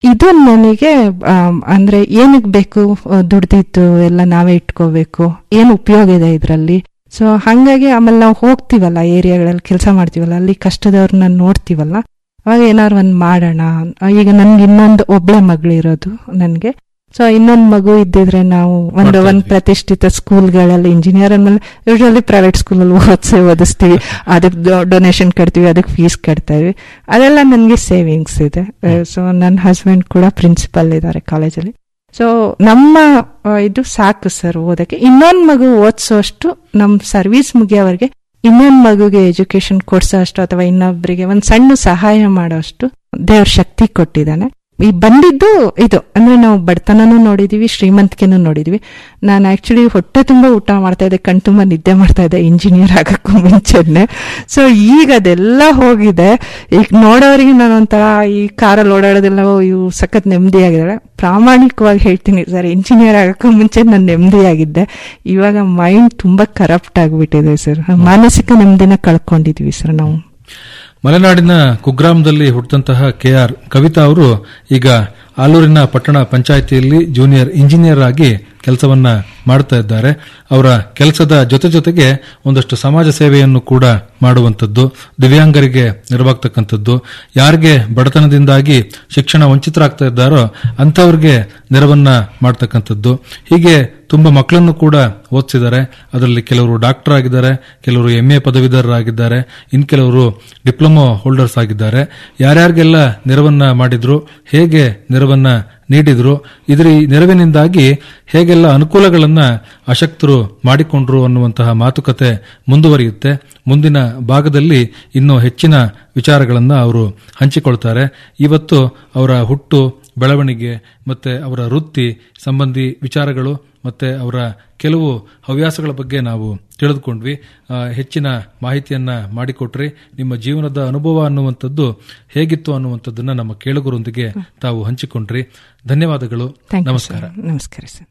ಇದು ನನಗೆ ಆಮ್, ಅಂದ್ರೆ ಏನಕ್ಕೆ ಬೇಕು ಆ, ದುಡ್ದಿದ್ದು ಎಲ್ಲ ನಾವೇ ಇಟ್ಕೋಬೇಕು ಏನು ಉಪಯೋಗ ಇದೆ ಇದರಲ್ಲಿ ಸೊ ಹಂಗಾಗಿ ಆಮೇಲೆ ನಾವು ಹೋಗ್ತೀವಲ್ಲ ಏರಿಯಾಗಳಲ್ಲಿ ಕೆಲಸ ಮಾಡ್ತೀವಲ್ಲ ಅಲ್ಲಿ ಕಷ್ಟದವ್ರನ್ನ ನೋಡ್ತೀವಲ್ಲ ಅವಾಗ ಏನಾದ್ರು ಒಂದು ಮಾಡೋಣ ಈಗ ನನ್ಗೆ ಇನ್ನೊಂದು ಒಬ್ಳೆ ಮಗಳಿರೋದು ನನಗೆ ಸೊ ಇನ್ನೊಂದು ಮಗು ಇದ್ದಿದ್ರೆ ನಾವು ಒಂದು ಮಾಡ್ತಾ ಒಂದು ಇದ್ವಿ. ಪ್ರತಿಷ್ಠಿತ ಸ್ಕೂಲ್ಗಳಲ್ಲಿ ಇಂಜಿನಿಯರ್ ಅಂದ್ಮೇಲೆ ಯೂಶಲಿ ಪ್ರೈವೇಟ್ ಸ್ಕೂಲಲ್ಲಿ ಓದಿಸಿ ಓದಿಸ್ತೀವಿ ಅದಕ್ಕೆ ಡೊನೇಷನ್ ಕಟ್ತೀವಿ ಅದಕ್ಕೆ ಫೀಸ್ ಕಟ್ತಾ ಇದ್ವಿ ಅದೆಲ್ಲ ನನಗೆ ಸೇವಿಂಗ್ಸ್ ಇದೆ ಸೊ ನನ್ನ ಹಸ್ಬೆಂಡ್ ಕೂಡ ಪ್ರಿನ್ಸಿಪಲ್ ಇದ್ದಾರೆ ಕಾಲೇಜಲ್ಲಿ ಸೊ ನಮ್ಮ ಆ, ಇದು ಸಾಕು ಸರ್ ಓದಕ್ಕೆ ಇನ್ನೊಂದು ಮಗು ಓದಿಸೋಷ್ಟು ನಮ್ಮ ಸರ್ವಿಸ್ ಮುಗಿಯೋವರೆಗೆ ಇನ್ನೊಂದು ಮಗುಗೆ ಎಜುಕೇಶನ್ ಕೊಡ್ಸೋ ಅಷ್ಟು ಅಥವಾ ಇನ್ನೊಬ್ಬರಿಗೆ ಒಂದು ಸಣ್ಣ ಸಹಾಯ ಮಾಡೋಷ್ಟು ದೇವ್ರ ಶಕ್ತಿ ಕೊಟ್ಟಿದ್ದಾನೆ ಈ ಬಂದಿದ್ದು ಇದು ಅಂದ್ರೆ ನಾವು ಬಡತನನೂ ನೋಡಿದೀವಿ ಶ್ರೀಮಂತಿಕೆನೂ ನೋಡಿದೀವಿ ನಾನು ಆಕ್ಚುಲಿ ಹೊಟ್ಟೆ ತುಂಬಾ ಊಟ ಮಾಡ್ತಾ ಇದ್ದೆ ಕಣ್ ತುಂಬಾ ನಿದ್ದೆ ಮಾಡ್ತಾ ಇದ್ದೆ ಇಂಜಿನಿಯರ್ ಆಗಕ್ಕೂ ಮುಂಚೆನೆ ಸೊ ಈಗ ಅದೆಲ್ಲ ಹೋಗಿದೆ ಈಗ ನೋಡೋರಿಗೆ ನಾನು ಒಂಥರ ಈ ಕಾರಲ್ಲಿ ಓಡಾಡೋದೆಲ್ಲ ಓ, ಇವು ಸಖತ್ ನೆಮ್ಮದಿಯಾಗಿದ್ದಾಳೆ ಪ್ರಾಮಾಣಿಕವಾಗಿ ಹೇಳ್ತೀನಿ ಸರ್ ಇಂಜಿನಿಯರ್ ಆಗಕ್ಕೂ ಮುಂಚೆ ನಾನು ನೆಮ್ಮದಿಯಾಗಿದ್ದೆ ಇವಾಗ ಮೈಂಡ್ ತುಂಬಾ ಕರಪ್ಟ್ ಆಗಿಬಿಟ್ಟಿದೆ ಸರ್ ಮಾನಸಿಕ ನೆಮ್ಮದಿನ ಕಳ್ಕೊಂಡಿದ್ವಿ ಸರ್ ನಾವು ಮಲೆನಾಡಿನ ಕುಗ್ರಾಮದಲ್ಲಿ ಹುಟ್ಟಿದಂತಹ ಕೆ ಆರ್ ಕವಿತಾ ಅವರು ಈಗ ಆಲೂರಿನ ಪಟ್ಟಣ ಪಂಚಾಯಿತಿಯಲ್ಲಿ ಜೂನಿಯರ್ ಇಂಜಿನಿಯರ್ ಆಗಿ ಕೆಲಸವನ್ನ ಮಾಡ್ತಾ ಇದ್ದಾರೆ ಅವರ ಕೆಲಸದ ಜೊತೆ ಜೊತೆಗೆ ಒಂದಷ್ಟು ಸಮಾಜ ಸೇವೆಯನ್ನು ಕೂಡ ಮಾಡುವಂಥದ್ದು ದಿವ್ಯಾಂಗರಿಗೆ ನೆರವಾಗ್ತಕ್ಕಂಥದ್ದು ಯಾರಿಗೆ ಬಡತನದಿಂದಾಗಿ ಶಿಕ್ಷಣ ವಂಚಿತರಾಗ್ತಾ ಇದ್ದಾರೋ ಅಂಥವ್ರಿಗೆ ನೆರವನ್ನ ಮಾಡ್ತಕ್ಕಂಥದ್ದು ಹೀಗೆ ತುಂಬಾ ಮಕ್ಕಳನ್ನು ಕೂಡ ಓದಿಸಿದ್ದಾರೆ ಅದರಲ್ಲಿ ಕೆಲವರು ಡಾಕ್ಟರ್ ಆಗಿದ್ದಾರೆ ಕೆಲವರು ಎಂ ಎ ಪದವೀಧರರಾಗಿದ್ದಾರೆ ಇನ್ ಕೆಲವರು ಡಿಪ್ಲೊಮಾ ಹೋಲ್ಡರ್ಸ್ ಆಗಿದ್ದಾರೆ ಯಾರ್ಯಾರಿಗೆಲ್ಲ ನೆರವನ್ನ ಮಾಡಿದ್ರು ಹೇಗೆ ನೆರವನ್ನ ನೀಡಿದ್ರು ಇದರ ಈ ನೆರವಿನಿಂದಾಗಿ ಹೇಗೆಲ್ಲ ಅನುಕೂಲಗಳನ್ನ ಅಶಕ್ತರು ಮಾಡಿಕೊಂಡ್ರು ಅನ್ನುವಂತಹ ಮಾತುಕತೆ ಮುಂದುವರಿಯುತ್ತೆ ಮುಂದಿನ ಭಾಗದಲ್ಲಿ ಇನ್ನೂ ಹೆಚ್ಚಿನ ವಿಚಾರಗಳನ್ನ ಅವರು ಹಂಚಿಕೊಳ್ತಾರೆ ಇವತ್ತು ಅವರ ಹುಟ್ಟು ಬೆಳವಣಿಗೆ ಮತ್ತೆ ಅವರ ವೃತ್ತಿ ಸಂಬಂಧಿ ವಿಚಾರಗಳು ಮತ್ತೆ ಅವರ ಕೆಲವು ಹವ್ಯಾಸಗಳ ಬಗ್ಗೆ ನಾವು ತಿಳಿದುಕೊಂಡ್ವಿ ಆ, ಹೆಚ್ಚಿನ ಮಾಹಿತಿಯನ್ನ ಮಾಡಿಕೊಟ್ರಿ ನಿಮ್ಮ ಜೀವನದ ಅನುಭವ ಅನ್ನುವಂಥದ್ದು ಹೇಗಿತ್ತು ಅನ್ನುವಂಥದ್ದನ್ನ ನಮ್ಮ ಕೇಳುಗರೊಂದಿಗೆ ತಾವು ಹಂಚಿಕೊಂಡ್ರಿ ಧನ್ಯವಾದಗಳು ಥ್ಯಾಂಕ್ ಯು ನಮಸ್ಕಾರ ಸರ್ ನಮಸ್ಕಾರ ಸರ್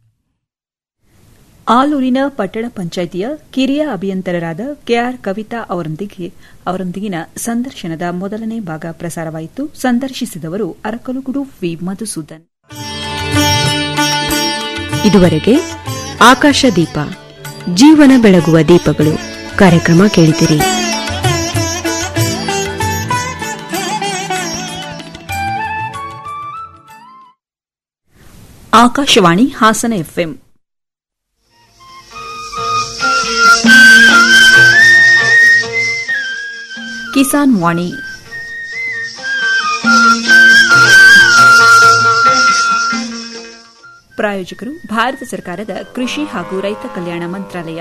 ಆಲೂರಿನ ಪಟ್ಟಣ ಪಂಚಾಯಿತಿಯ ಕಿರಿಯ ಅಭಿಯಂತರರಾದ ಕೆಆರ್ ಕವಿತಾ ಅವರೊಂದಿಗೆ ಅವರೊಂದಿಗಿನ ಸಂದರ್ಶನದ ಮೊದಲನೇ ಭಾಗ ಪ್ರಸಾರವಾಯಿತು ಸಂದರ್ಶಿಸಿದವರು ಅರಕಲುಗುಡು ವಿ ಮಧುಸೂದನ್ ಇದುವರೆಗೆ ಆಕಾಶ ದೀಪ ಜೀವನ ಬೆಳಗುವ ದೀಪಗಳು ಕಾರ್ಯಕ್ರಮ ಕೇಳಿದಿರಿ ಆಕಾಶವಾಣಿ ಹಾಸನ ಎಫ್ಎಂ ಕಿಸಾನ್ ವಾಣಿ ಪ್ರಾಯೋಜಕರು ಭಾರತ ಸರ್ಕಾರದ ಕೃಷಿ ಹಾಗೂ ರೈತ ಕಲ್ಯಾಣ ಮಂತ್ರಾಲಯ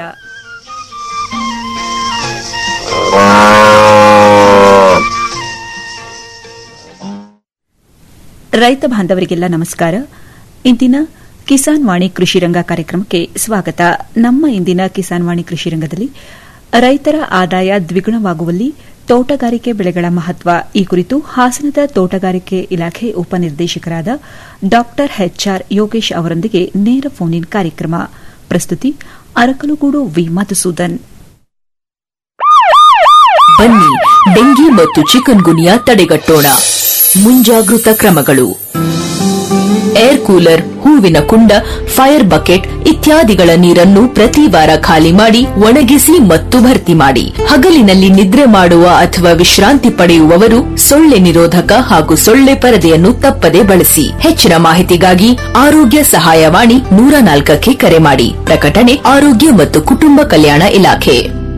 ರೈತ ಬಾಂಧವರಿಗೆಲ್ಲ ನಮಸ್ಕಾರ ಇಂದಿನ ಕಿಸಾನ್ ವಾಣಿ ಕೃಷಿ ರಂಗ ಕಾರ್ಯಕ್ರಮಕ್ಕೆ ಸ್ವಾಗತ ನಮ್ಮ ಇಂದಿನ ಕಿಸಾನ್ ವಾಣಿ ಕೃಷಿ ರಂಗದಲ್ಲಿ ರೈತರ ಆದಾಯ ದ್ವಿಗುಣವಾಗುವಲ್ಲಿ ತೋಟಗಾರಿಕೆ ಬೆಳೆಗಳ ಮಹತ್ವ ಈ ಕುರಿತು ಹಾಸನದ ತೋಟಗಾರಿಕೆ ಇಲಾಖೆ ಉಪನಿರ್ದೇಶಕರಾದ ಡಾ ಎಚ್ಆರ್ ಯೋಗೇಶ್ ಅವರೊಂದಿಗೆ ನೇರ ಫೋನ್ ಇನ್ ಕಾರ್ಯಕ್ರಮ ಪ್ರಸ್ತುತಿ ಅರಕಲುಗೂಡು ವಿ ಮಧುಸೂದನ್ ಬನ್ನಿ ಡೆಂಗಿ ಮತ್ತು ಚಿಕನ್ ಗುನಿಯಾ ತಡೆಗಟ್ಟೋಣ ಮುಂಜಾಗೃತ ಕ್ರಮಗಳು ಏರ್ ಕೂಲರ್ ಹೂವಿನ ಕುಂಡ ಫೈರ್ ಬಕೆಟ್ ಇತ್ಯಾದಿಗಳ ನೀರನ್ನು ಪ್ರತಿ ವಾರ ಖಾಲಿ ಮಾಡಿ ಒಣಗಿಸಿ ಮತ್ತು ಭರ್ತಿ ಮಾಡಿ ಹಗಲಿನಲ್ಲಿ ನಿದ್ರೆ ಮಾಡುವ ಅಥವಾ ವಿಶ್ರಾಂತಿ ಪಡೆಯುವವರು ಸೊಳ್ಳೆ ನಿರೋಧಕ ಹಾಗೂ ಸೊಳ್ಳೆ ಪರದೆಯನ್ನು ತಪ್ಪದೆ ಬಳಸಿ ಹೆಚ್ಚಿನ ಮಾಹಿತಿಗಾಗಿ ಆರೋಗ್ಯ ಸಹಾಯವಾಣಿ ನೂರ ನಾಲ್ಕಕ್ಕೆ ಕರೆ ಮಾಡಿ ಪ್ರಕಟಣೆ ಆರೋಗ್ಯ ಮತ್ತು ಕುಟುಂಬ ಕಲ್ಯಾಣ ಇಲಾಖೆ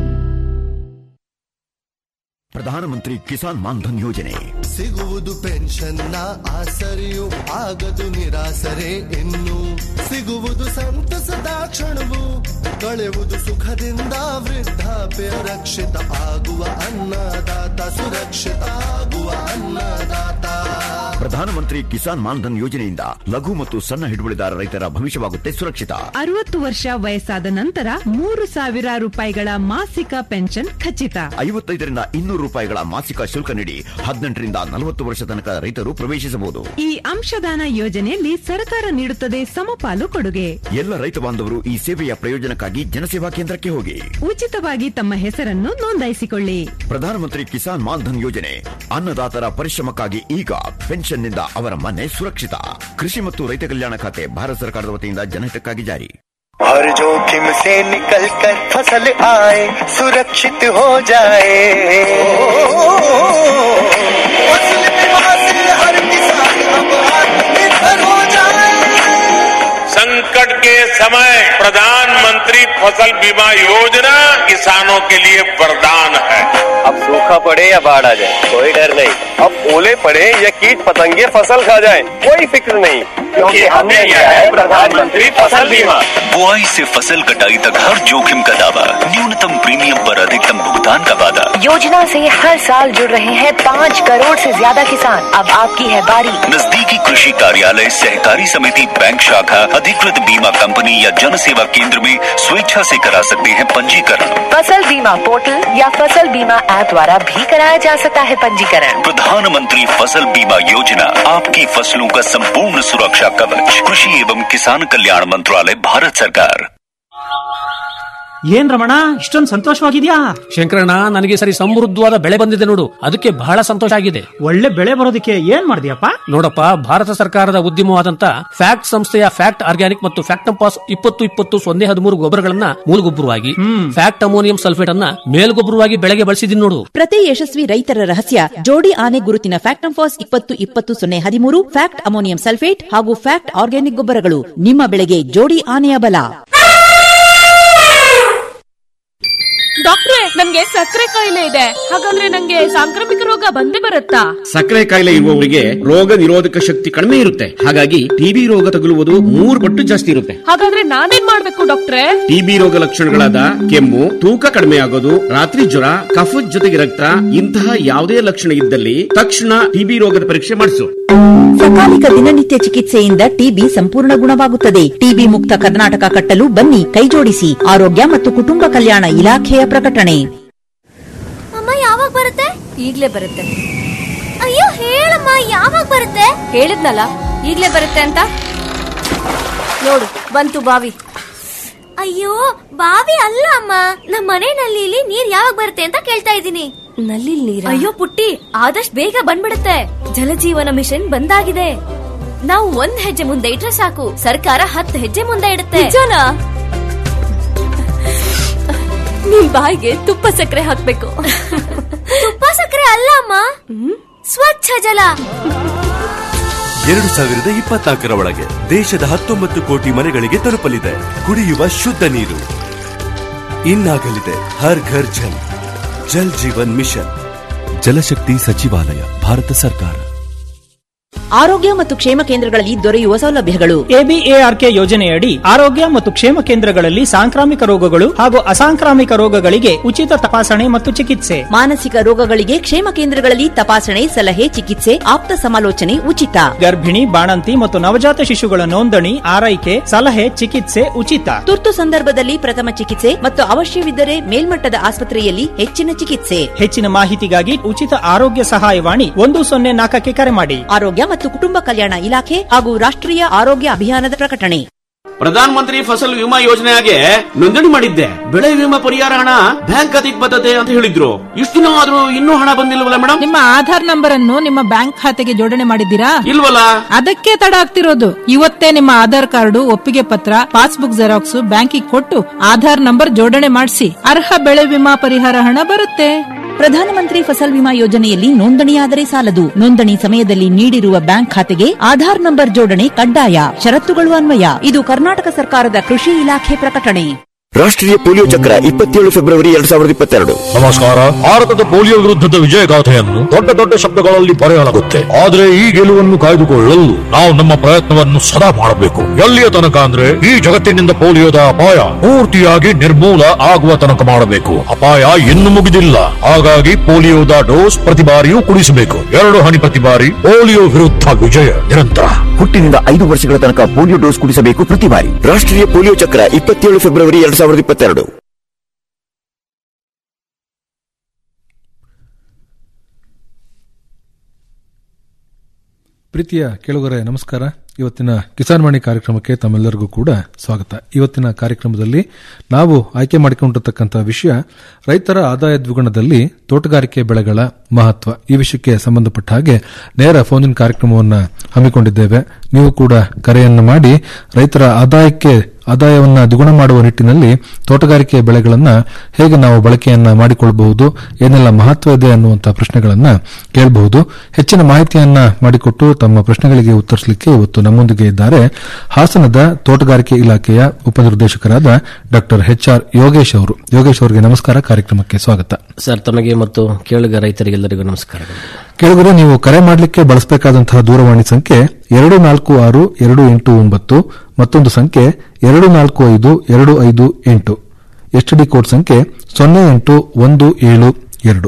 ಪ್ರಧಾನಮಂತ್ರಿ ಕಿಸಾನ್ ಮಾನ್ಧನ್ ಯೋಜನೆ ಸಿಗುವುದು ಪೆನ್ಷನ್ನ ಆಸರೆಯು ಆಗದು ನಿರಾಸರೆ ಇನ್ನು ಸಿಗುವುದು ಸಂತಸದ ಕ್ಷಣವು ಕಳೆಯುವುದು ಸುಖದಿಂದ ವೃದ್ಧಾಪ್ಯ ರಕ್ಷಿತ ಆಗುವ ಅನ್ನದಾತ ಸುರಕ್ಷಿತ ಆಗುವ ಅನ್ನದಾತ ಪ್ರಧಾನಮಂತ್ರಿ ಕಿಸಾನ್ ಮಾನ್ಧನ್ ಯೋಜನೆಯಿಂದ ಲಘು ಮತ್ತು ಸಣ್ಣ ಹಿಡುವಳಿದಾರ ರೈತರ ಭವಿಷ್ಯವಾಗುತ್ತೆ ಸುರಕ್ಷಿತ ಅರವತ್ತು ವರ್ಷ ವಯಸ್ಸಾದ ನಂತರ ಮೂರು ಸಾವಿರ ರೂಪಾಯಿಗಳ ಮಾಸಿಕ ಪೆನ್ಷನ್ ಖಚಿತ ಐವತ್ತೈದರಿಂದ ಇನ್ನೂರು ರೂಪಾಯಿಗಳ ಮಾಸಿಕ ಶುಲ್ಕ ನೀಡಿ ಹದಿನೆಂಟರಿಂದ ನಲವತ್ತು ವರ್ಷ ತನಕ ರೈತರು ಪ್ರವೇಶಿಸಬಹುದು ಈ ಅಂಶದಾನ ಯೋಜನೆಯಲ್ಲಿ ಸರ್ಕಾರ ನೀಡುತ್ತದೆ ಸಮಪಾಲು ಕೊಡುಗೆ ಎಲ್ಲ ರೈತ ಬಾಂಧವರು ಈ ಸೇವೆಯ ಪ್ರಯೋಜನಕ್ಕಾಗಿ ಜನಸೇವಾ ಕೇಂದ್ರಕ್ಕೆ ಹೋಗಿ ಉಚಿತವಾಗಿ ತಮ್ಮ ಹೆಸರನ್ನು ನೋಂದಾಯಿಸಿಕೊಳ್ಳಿ ಪ್ರಧಾನಮಂತ್ರಿ ಕಿಸಾನ್ ಮಾನ್ಧನ್ ಯೋಜನೆ ಅನ್ನದಾತರ ಪರಿಶ್ರಮಕ್ಕಾಗಿ ಈಗ ಪೆನ್ಷನ್ ಪೆನ್ಷನ್ನಿಂದ ಅವರ ಮನೆ ಸುರಕ್ಷಿತ ಕೃಷಿ ಮತ್ತು ರೈತ ಕಲ್ಯಾಣ ಖಾತೆ ಭಾರತ ಸರ್ಕಾರದ ವತಿಯಿಂದ ಜನಹಿತಕ್ಕಾಗಿ ಜಾರಿ हर जोखिम से निकल कर फसल आए सुरक्षित हो जाए फसल बीमा से हर किसान अब आत्मनिर्भर हो जाए संकट के समय प्रधानमंत्री फसल बीमा योजना किसानों के लिए वरदान है अब सूखा पड़े या बाढ़ आ जाए कोई डर नहीं अब ओले पड़े या कीट पतंगे फसल खा जाए कोई फिक्र नहीं क्योंकि हमने लिया है प्रधानमंत्री फसल बीमा बुआई से फसल कटाई तक हर जोखिम का दावा न्यूनतम प्रीमियम पर अधिकतम भुगतान का वादा योजना से हर साल जुड़ रहे हैं पाँच करोड़ से ज्यादा किसान अब आपकी है बारी नजदीकी कृषि कार्यालय सहकारी समिति बैंक शाखा अधिकृत बीमा कंपनी या जन सेवा केंद्र में स्वेच्छा से करा सकते हैं पंजीकरण फसल बीमा पोर्टल या फसल बीमा ऐप द्वारा भी कराया जा सकता है पंजीकरण प्रधानमंत्री फसल बीमा योजना आपकी फसलों का संपूर्ण सुरक्षा कवच कृषि एवं किसान कल्याण मंत्रालय भारत सरकार ಏನ್ ರಮಣ ಇಷ್ಟೊಂದು ಸಂತೋಷವಾಗಿದ್ಯಾ ಶಂಕರಣ್ಣ ನನಗೆ ಈ ಸರಿ ಸಮೃದ್ಧವಾದ ಬೆಳೆ ಬಂದಿದೆ ನೋಡು ಅದಕ್ಕೆ ಬಹಳ ಸಂತೋಷ ಆಗಿದೆ ಒಳ್ಳೆ ಬೆಳೆ ಬರೋದಕ್ಕೆ ಏನ್ ಮಾಡಿದ್ಯಪ್ಪ ನೋಡಪ್ಪ ಭಾರತ ಸರ್ಕಾರದ ಉದ್ಯಮವಾದಂತ ಫ್ಯಾಕ್ಟ್ ಸಂಸ್ಥೆಯ ಫ್ಯಾಕ್ಟ್ ಆರ್ಗ್ಯಾನಿಕ್ ಮತ್ತು ಫ್ಯಾಕ್ಟಂಪಾಸ್ ಇಪ್ಪತ್ತು ಇಪ್ಪತ್ತು ಸೊನ್ನೆ ಹದಿಮೂರು ಗೊಬ್ಬರಗಳನ್ನ ಮೂಲಗೊಬ್ಬರವಾಗಿ ಫ್ಯಾಕ್ಟ್ ಅಮೋನಿಯಂ ಸಲ್ಫೇಟ್ ಅನ್ನ ಮೇಲ್ಗೊಬ್ಬರವಾಗಿ ಬೆಳೆಗೆ ಬಳಸಿದೀನಿ ನೋಡು ಪ್ರತಿ ಯಶಸ್ವಿ ರೈತರ ರಹಸ್ಯ ಜೋಡಿ ಆನೆ ಗುರುತಿನ ಫ್ಯಾಕ್ಟಂಫಾಸ್ ಇಪ್ಪತ್ತು ಇಪ್ಪತ್ತು ಸೊನ್ನೆ ಹದಿಮೂರು ಫ್ಯಾಕ್ಟ್ ಅಮೋನಿಯಂ ಸಲ್ಫೇಟ್ ಹಾಗೂ ಫ್ಯಾಕ್ಟ್ ಆರ್ಗ್ಯಾನಿಕ್ ಗೊಬ್ಬರಗಳು ನಿಮ್ಮ ಬೆಳೆಗೆ ಜೋಡಿ ಆನೆಯ ಬಲ ಡಾಕ್ಟ್ರೆ ನನ್ಗೆ ಸಕ್ಕರೆ ಕಾಯಿಲೆ ಇದೆ ಹಾಗಾದ್ರೆ ನಂಗೆ ಸಾಂಕ್ರಾಮಿಕ ರೋಗ ಬಂದೇ ಬರುತ್ತಾ ಸಕ್ಕರೆ ಕಾಯಿಲೆ ಇರುವವರಿಗೆ ರೋಗ ನಿರೋಧಕ ಶಕ್ತಿ ಕಡಿಮೆ ಇರುತ್ತೆ ಹಾಗಾಗಿ ಟಿಬಿ ರೋಗ ತಗುಲುವುದು ಮೂರು ಪಟ್ಟು ಜಾಸ್ತಿ ಇರುತ್ತೆ ಹಾಗಾದ್ರೆ ನಾನೇನ್ ಮಾಡ್ಬೇಕು ಡಾಕ್ಟ್ರೆ ಟಿಬಿ ರೋಗ ಲಕ್ಷಣಗಳಾದ ಕೆಮ್ಮು ತೂಕ ಕಡಿಮೆ ಆಗೋದು ರಾತ್ರಿ ಜ್ವರ ಕಫದ ಜೊತೆಗೆ ರಕ್ತ ಇಂತಹ ಯಾವುದೇ ಲಕ್ಷಣ ಇದ್ದಲ್ಲಿ ತಕ್ಷಣ ಟಿಬಿ ರೋಗದ ಪರೀಕ್ಷೆ ಮಾಡಿಸು ಸಕಾಲಿಕ ದಿನನಿತ್ಯ ಚಿಕಿತ್ಸೆಯಿಂದ ಟಿಬಿ ಸಂಪೂರ್ಣ ಗುಣವಾಗುತ್ತದೆ ಟಿಬಿ ಮುಕ್ತ ಕರ್ನಾಟಕ ಕಟ್ಟಲು ಬನ್ನಿ ಕೈಜೋಡಿಸಿ ಆರೋಗ್ಯ ಮತ್ತು ಕುಟುಂಬ ಕಲ್ಯಾಣ ಇಲಾಖೆಯ ಪ್ರಕಟಣೆ ಅಮ್ಮ ಯಾವಾಗ ಬರುತ್ತೆ ಈಗ್ಲೇ ಬರುತ್ತೆ ಅಯ್ಯೋ ಹೇಳಮ್ಮ ಯಾವಾಗ ಬರುತ್ತೆ ಹೇಳಿದ್ನಲ್ಲ ಈಗ್ಲೇ ಬರುತ್ತೆ ಅಂತ ನೋಡು ಬಂತು ಬಾವಿ ಅಯ್ಯೋ ಬಾವಿ ಅಲ್ಲ ಅಮ್ಮ ನಮ್ಮ ಮನೆ ನಲ್ಲಿಲಿ ನೀರ್ ಯಾವಾಗ ಬರುತ್ತೆ ಅಂತ ಕೇಳ್ತಾ ಇದ್ದೀನಿ ನಲ್ಲಿ ನೀರ್ ಅಯ್ಯೋ ಪುಟ್ಟಿ ಆದಷ್ಟು ಬೇಗ ಬಂದ್ಬಿಡುತ್ತೆ ಜಲಜೀವನ ಮಿಷನ್ ಬಂದಾಗಿದೆ ನಾವು ಒಂದ್ ಹೆಜ್ಜೆ ಮುಂದೆ ಇಟ್ರೆ ಸಾಕು ಸರ್ಕಾರ ಹತ್ತು ಹೆಜ್ಜೆ ಮುಂದೆ ಇಡುತ್ತೆ ನಿಜನಾ ನಿಮ್ ಬಾಯಿಗೆ ತುಪ್ಪ ಸಕ್ಕರೆ ಹಾಕ್ಬೇಕು ತುಪ್ಪ ಸಕ್ಕರೆ ಅಲ್ಲ ಅಮ್ಮ ಸ್ವಚ್ಛ ಜಲ ಎರಡು ಸಾವಿರದ ಇಪ್ಪತ್ನಾಲ್ಕರ ಒಳಗೆ ದೇಶದ ಹತ್ತೊಂಬತ್ತು ಕೋಟಿ ಮನೆಗಳಿಗೆ ತಲುಪಲಿದೆ ಕುಡಿಯುವ ಶುದ್ಧ ನೀರು ಇನ್ನಾಗಲಿದೆ ಹರ್ ಘರ್ ಜಲ್ ಜಲ್ ಜೀವನ್ ಮಿಷನ್ ಜಲಶಕ್ತಿ ಸಚಿವಾಲಯ ಭಾರತ ಸರ್ಕಾರ ಆರೋಗ್ಯ ಮತ್ತು ಕ್ಷೇಮ ಕೇಂದ್ರಗಳಲ್ಲಿ ದೊರೆಯುವ ಸೌಲಭ್ಯಗಳು ಎಬಿಎಆರ್ಕೆ ಯೋಜನೆಯಡಿ ಆರೋಗ್ಯ ಮತ್ತು ಕ್ಷೇಮ ಕೇಂದ್ರಗಳಲ್ಲಿ ಸಾಂಕ್ರಾಮಿಕ ರೋಗಗಳು ಹಾಗೂ ಅಸಾಂಕ್ರಾಮಿಕ ರೋಗಗಳಿಗೆ ಉಚಿತ ತಪಾಸಣೆ ಮತ್ತು ಚಿಕಿತ್ಸೆ ಮಾನಸಿಕ ರೋಗಗಳಿಗೆ ಕ್ಷೇಮ ಕೇಂದ್ರಗಳಲ್ಲಿ ತಪಾಸಣೆ ಸಲಹೆ ಚಿಕಿತ್ಸೆ ಆಪ್ತ ಸಮಾಲೋಚನೆ ಉಚಿತ ಗರ್ಭಿಣಿ ಬಾಣಂತಿ ಮತ್ತು ನವಜಾತ ಶಿಶುಗಳ ನೋಂದಣಿ ಆರೈಕೆ ಸಲಹೆ ಚಿಕಿತ್ಸೆ ಉಚಿತ ತುರ್ತು ಸಂದರ್ಭದಲ್ಲಿ ಪ್ರಥಮ ಚಿಕಿತ್ಸೆ ಮತ್ತು ಅವಶ್ಯವಿದ್ದರೆ ಮೇಲ್ಮಟ್ಟದ ಆಸ್ಪತ್ರೆಯಲ್ಲಿ ಹೆಚ್ಚಿನ ಚಿಕಿತ್ಸೆ ಹೆಚ್ಚಿನ ಮಾಹಿತಿಗಾಗಿ ಉಚಿತ ಆರೋಗ್ಯ ಸಹಾಯವಾಣಿ ಒಂದು ಸೊನ್ನೆ ನಾಲ್ಕಕ್ಕೆ ಕರೆ ಮಾಡಿ ಆರೋಗ್ಯ ಮತ್ತು ಕುಟುಂಬ ಕಲ್ಯಾಣ ಇಲಾಖೆ ಹಾಗೂ ರಾಷ್ಟ್ರೀಯ ಆರೋಗ್ಯ ಅಭಿಯಾನದ ಪ್ರಕಟಣೆ ಪ್ರಧಾನ ಮಂತ್ರಿ ಫಸಲ್ ವಿಮಾ ಯೋಜನೆಗೆ ನೋಂದಣಿ ಮಾಡಿದ್ದೆ ಬೆಳೆ ವಿಮಾ ಪರಿಹಾರ ಹಣ ಬ್ಯಾಂಕ್ ಖಾತೆಗೆ ಬರ್ತದೆ ಅಂತ ಹೇಳಿದ್ರು ಇಷ್ಟು ದಿನ ಆದ್ರೂ ಇನ್ನೂ ಹಣ ಬಂದಿಲ್ವಲ್ಲ ಮೇಡಮ್ ನಿಮ್ಮ ಆಧಾರ್ ನಂಬರ್ ಅನ್ನು ನಿಮ್ಮ ಬ್ಯಾಂಕ್ ಖಾತೆಗೆ ಜೋಡಣೆ ಮಾಡಿದ್ದೀರಾ ಇಲ್ವಲ್ಲ ಅದಕ್ಕೆ ತಡ ಆಗ್ತಿರೋದು ಇವತ್ತೇ ನಿಮ್ಮ ಆಧಾರ್ ಕಾರ್ಡು ಒಪ್ಪಿಗೆ ಪತ್ರ ಪಾಸ್ಬುಕ್ ಜೆರಾಕ್ಸ್ ಬ್ಯಾಂಕಿಗೆ ಕೊಟ್ಟು ಆಧಾರ್ ನಂಬರ್ ಜೋಡಣೆ ಮಾಡಿಸಿ ಅರ್ಹ ಬೆಳೆ ವಿಮಾ ಪರಿಹಾರ ಹಣ ಬರುತ್ತೆ ಪ್ರಧಾನಮಂತ್ರಿ ಫಸಲ್ ವಿಮಾ ಯೋಜನೆಯಲ್ಲಿ ನೋಂದಣಿಯಾದರೆ ಸಾಲದು ನೋಂದಣಿ ಸಮಯದಲ್ಲಿ ನೀಡಿರುವ ಬ್ಯಾಂಕ್ ಖಾತೆಗೆ ಆಧಾರ್ ನಂಬರ್ ಜೋಡಣೆ ಕಡ್ಡಾಯ ಷರತ್ತುಗಳು ಅನ್ವಯ ಇದು ಕರ್ನಾಟಕ ಸರ್ಕಾರದ ಕೃಷಿ ಇಲಾಖೆ ಪ್ರಕಟಣೆ ರಾಷ್ಟ್ರೀಯ ಪೋಲಿಯೋ ಚಕ್ರ ಇಪ್ಪತ್ತೇಳು ಫೆಬ್ರವರಿ ಎರಡ್ ಸಾವಿರದ ಇಪ್ಪತ್ತೆರಡು ನಮಸ್ಕಾರ ಭಾರತದ ಪೋಲಿಯೋ ವಿರುದ್ಧದ ವಿಜಯಗಾಥೆಯನ್ನು ದೊಡ್ಡ ದೊಡ್ಡ ಶಬ್ದಗಳಲ್ಲಿ ಬರೆಯಲಾಗುತ್ತೆ ಆದರೆ ಈ ಗೆಲುವನ್ನು ಕಾಯ್ದುಕೊಳ್ಳಲು ನಾವು ನಮ್ಮ ಪ್ರಯತ್ನವನ್ನು ಸದಾ ಮಾಡಬೇಕು ಎಲ್ಲಿಯ ತನಕ ಅಂದ್ರೆ ಈ ಜಗತ್ತಿನಿಂದ ಪೋಲಿಯೋದ ಅಪಾಯ ಪೂರ್ತಿಯಾಗಿ ನಿರ್ಮೂಲ ಆಗುವ ತನಕ ಮಾಡಬೇಕು ಅಪಾಯ ಇನ್ನು ಮುಗಿದಿಲ್ಲ ಹಾಗಾಗಿ ಪೋಲಿಯೋದ ಡೋಸ್ ಪ್ರತಿ ಬಾರಿಯೂ ಕುಡಿಸಬೇಕು ಎರಡು ಹನಿ ಪ್ರತಿ ಬಾರಿ ಪೋಲಿಯೋ ವಿರುದ್ಧ ವಿಜಯ ನಿರಂತರ ಹುಟ್ಟಿನಿಂದ ಐದು ವರ್ಷಗಳ ತನಕ ಪೋಲಿಯೋ ಡೋಸ್ ಕುಡಿಸಬೇಕು ಪ್ರತಿ ಬಾರಿ ರಾಷ್ಟ್ರೀಯ ಪೋಲಿಯೋ ಚಕ್ರ ಇಪ್ಪತ್ತೇಳು ಫೆಬ್ರವರಿ ಎರಡ್ ಸಾವಿರದ ಇಪ್ಪತ್ತೆರಡು ಪ್ರೀತಿಯ ಕೇಳುಗರೆ ನಮಸ್ಕಾರ ಇವತ್ತಿನ ಕಿಸಾನ್ ವಾಣಿ ಕಾರ್ಯಕ್ರಮಕ್ಕೆ ತಮ್ಮೆಲ್ಲರಿಗೂ ಕೂಡ ಸ್ವಾಗತ ಇವತ್ತಿನ ಕಾರ್ಯಕ್ರಮದಲ್ಲಿ ನಾವು ಆಯ್ಕೆ ಮಾಡಿಕೊಂಡಿರತಕ್ಕಂತಹ ವಿಷಯ ರೈತರ ಆದಾಯ ದ್ವಿಗುಣದಲ್ಲಿ ತೋಟಗಾರಿಕೆ ಬೆಳೆಗಳ ಮಹತ್ವ ಈ ವಿಷಯಕ್ಕೆ ಸಂಬಂಧಪಟ್ಟ ಹಾಗೆ ನೇರ ಫೋನ್ ಇನ್ ಕಾರ್ಯಕ್ರಮವನ್ನು ಹಮ್ಮಿಕೊಂಡಿದ್ದೇವೆ ನೀವು ಕೂಡ ಕರೆಯನ್ನು ಮಾಡಿ ರೈತರ ಆದಾಯಕ್ಕೆ ಆದಾಯವನ್ನ ದ್ವಿಗುಣ ಮಾಡುವ ನಿಟ್ಟಿನಲ್ಲಿ ತೋಟಗಾರಿಕೆ ಬೆಳೆಗಳನ್ನ ಹೇಗೆ ನಾವು ಬಳಕೆಯನ್ನ ಮಾಡಿಕೊಳ್ಳಬಹುದು ಏನೆಲ್ಲ ಮಹತ್ವ ಇದೆ ಅನ್ನುವಂತಹ ಪ್ರಶ್ನೆಗಳನ್ನ ಕೇಳಬಹುದು ಹೆಚ್ಚಿನ ಮಾಹಿತಿಯನ್ನ ಮಾಡಿಕೊಟ್ಟು ತಮ್ಮ ಪ್ರಶ್ನೆಗಳಿಗೆ ಉತ್ತರಿಸಲಿಕ್ಕೆ ಇವತ್ತು ನಮ್ಮೊಂದಿಗೆ ಇದ್ದಾರೆ ಹಾಸನದ ತೋಟಗಾರಿಕೆ ಇಲಾಖೆಯ ಉಪನಿರ್ದೇಶಕರಾದ ಡಾಕ್ಟರ್ ಎಚ್ ಆರ್ ಯೋಗೇಶ್ ಅವರು ಯೋಗೇಶ್ ಅವರಿಗೆ ನಮಸ್ಕಾರ ಕಾರ್ಯಕ್ರಮಕ್ಕೆ ಸ್ವಾಗತ ಸರ್ ತಮಗೆ ಮತ್ತು ಕೇಳುಗ ರೈತರಿಗೆಲ್ಲರಿಗೂ ನಮಸ್ಕಾರಗಳು ಕೆಳಗಡೆ ನೀವು ಕರೆ ಮಾಡಲಿಕ್ಕೆ ಬಳಸಬೇಕಾದಂತಹ ದೂರವಾಣಿ ಸಂಖ್ಯೆ ಎರಡು ನಾಲ್ಕು ಆರು ಎರಡು ಎಂಟು ಒಂಬತ್ತು ಮತ್ತೊಂದು ಸಂಖ್ಯೆ ಎರಡು ನಾಲ್ಕು ಐದು ಎರಡು ಐದು ಎಂಟು ಎಸ್ಟಿಡಿ ಕೋಡ್ ಸಂಖ್ಯೆ ಸೊನ್ನೆ ಎಂಟು ಒಂದು ಏಳು ಎರಡು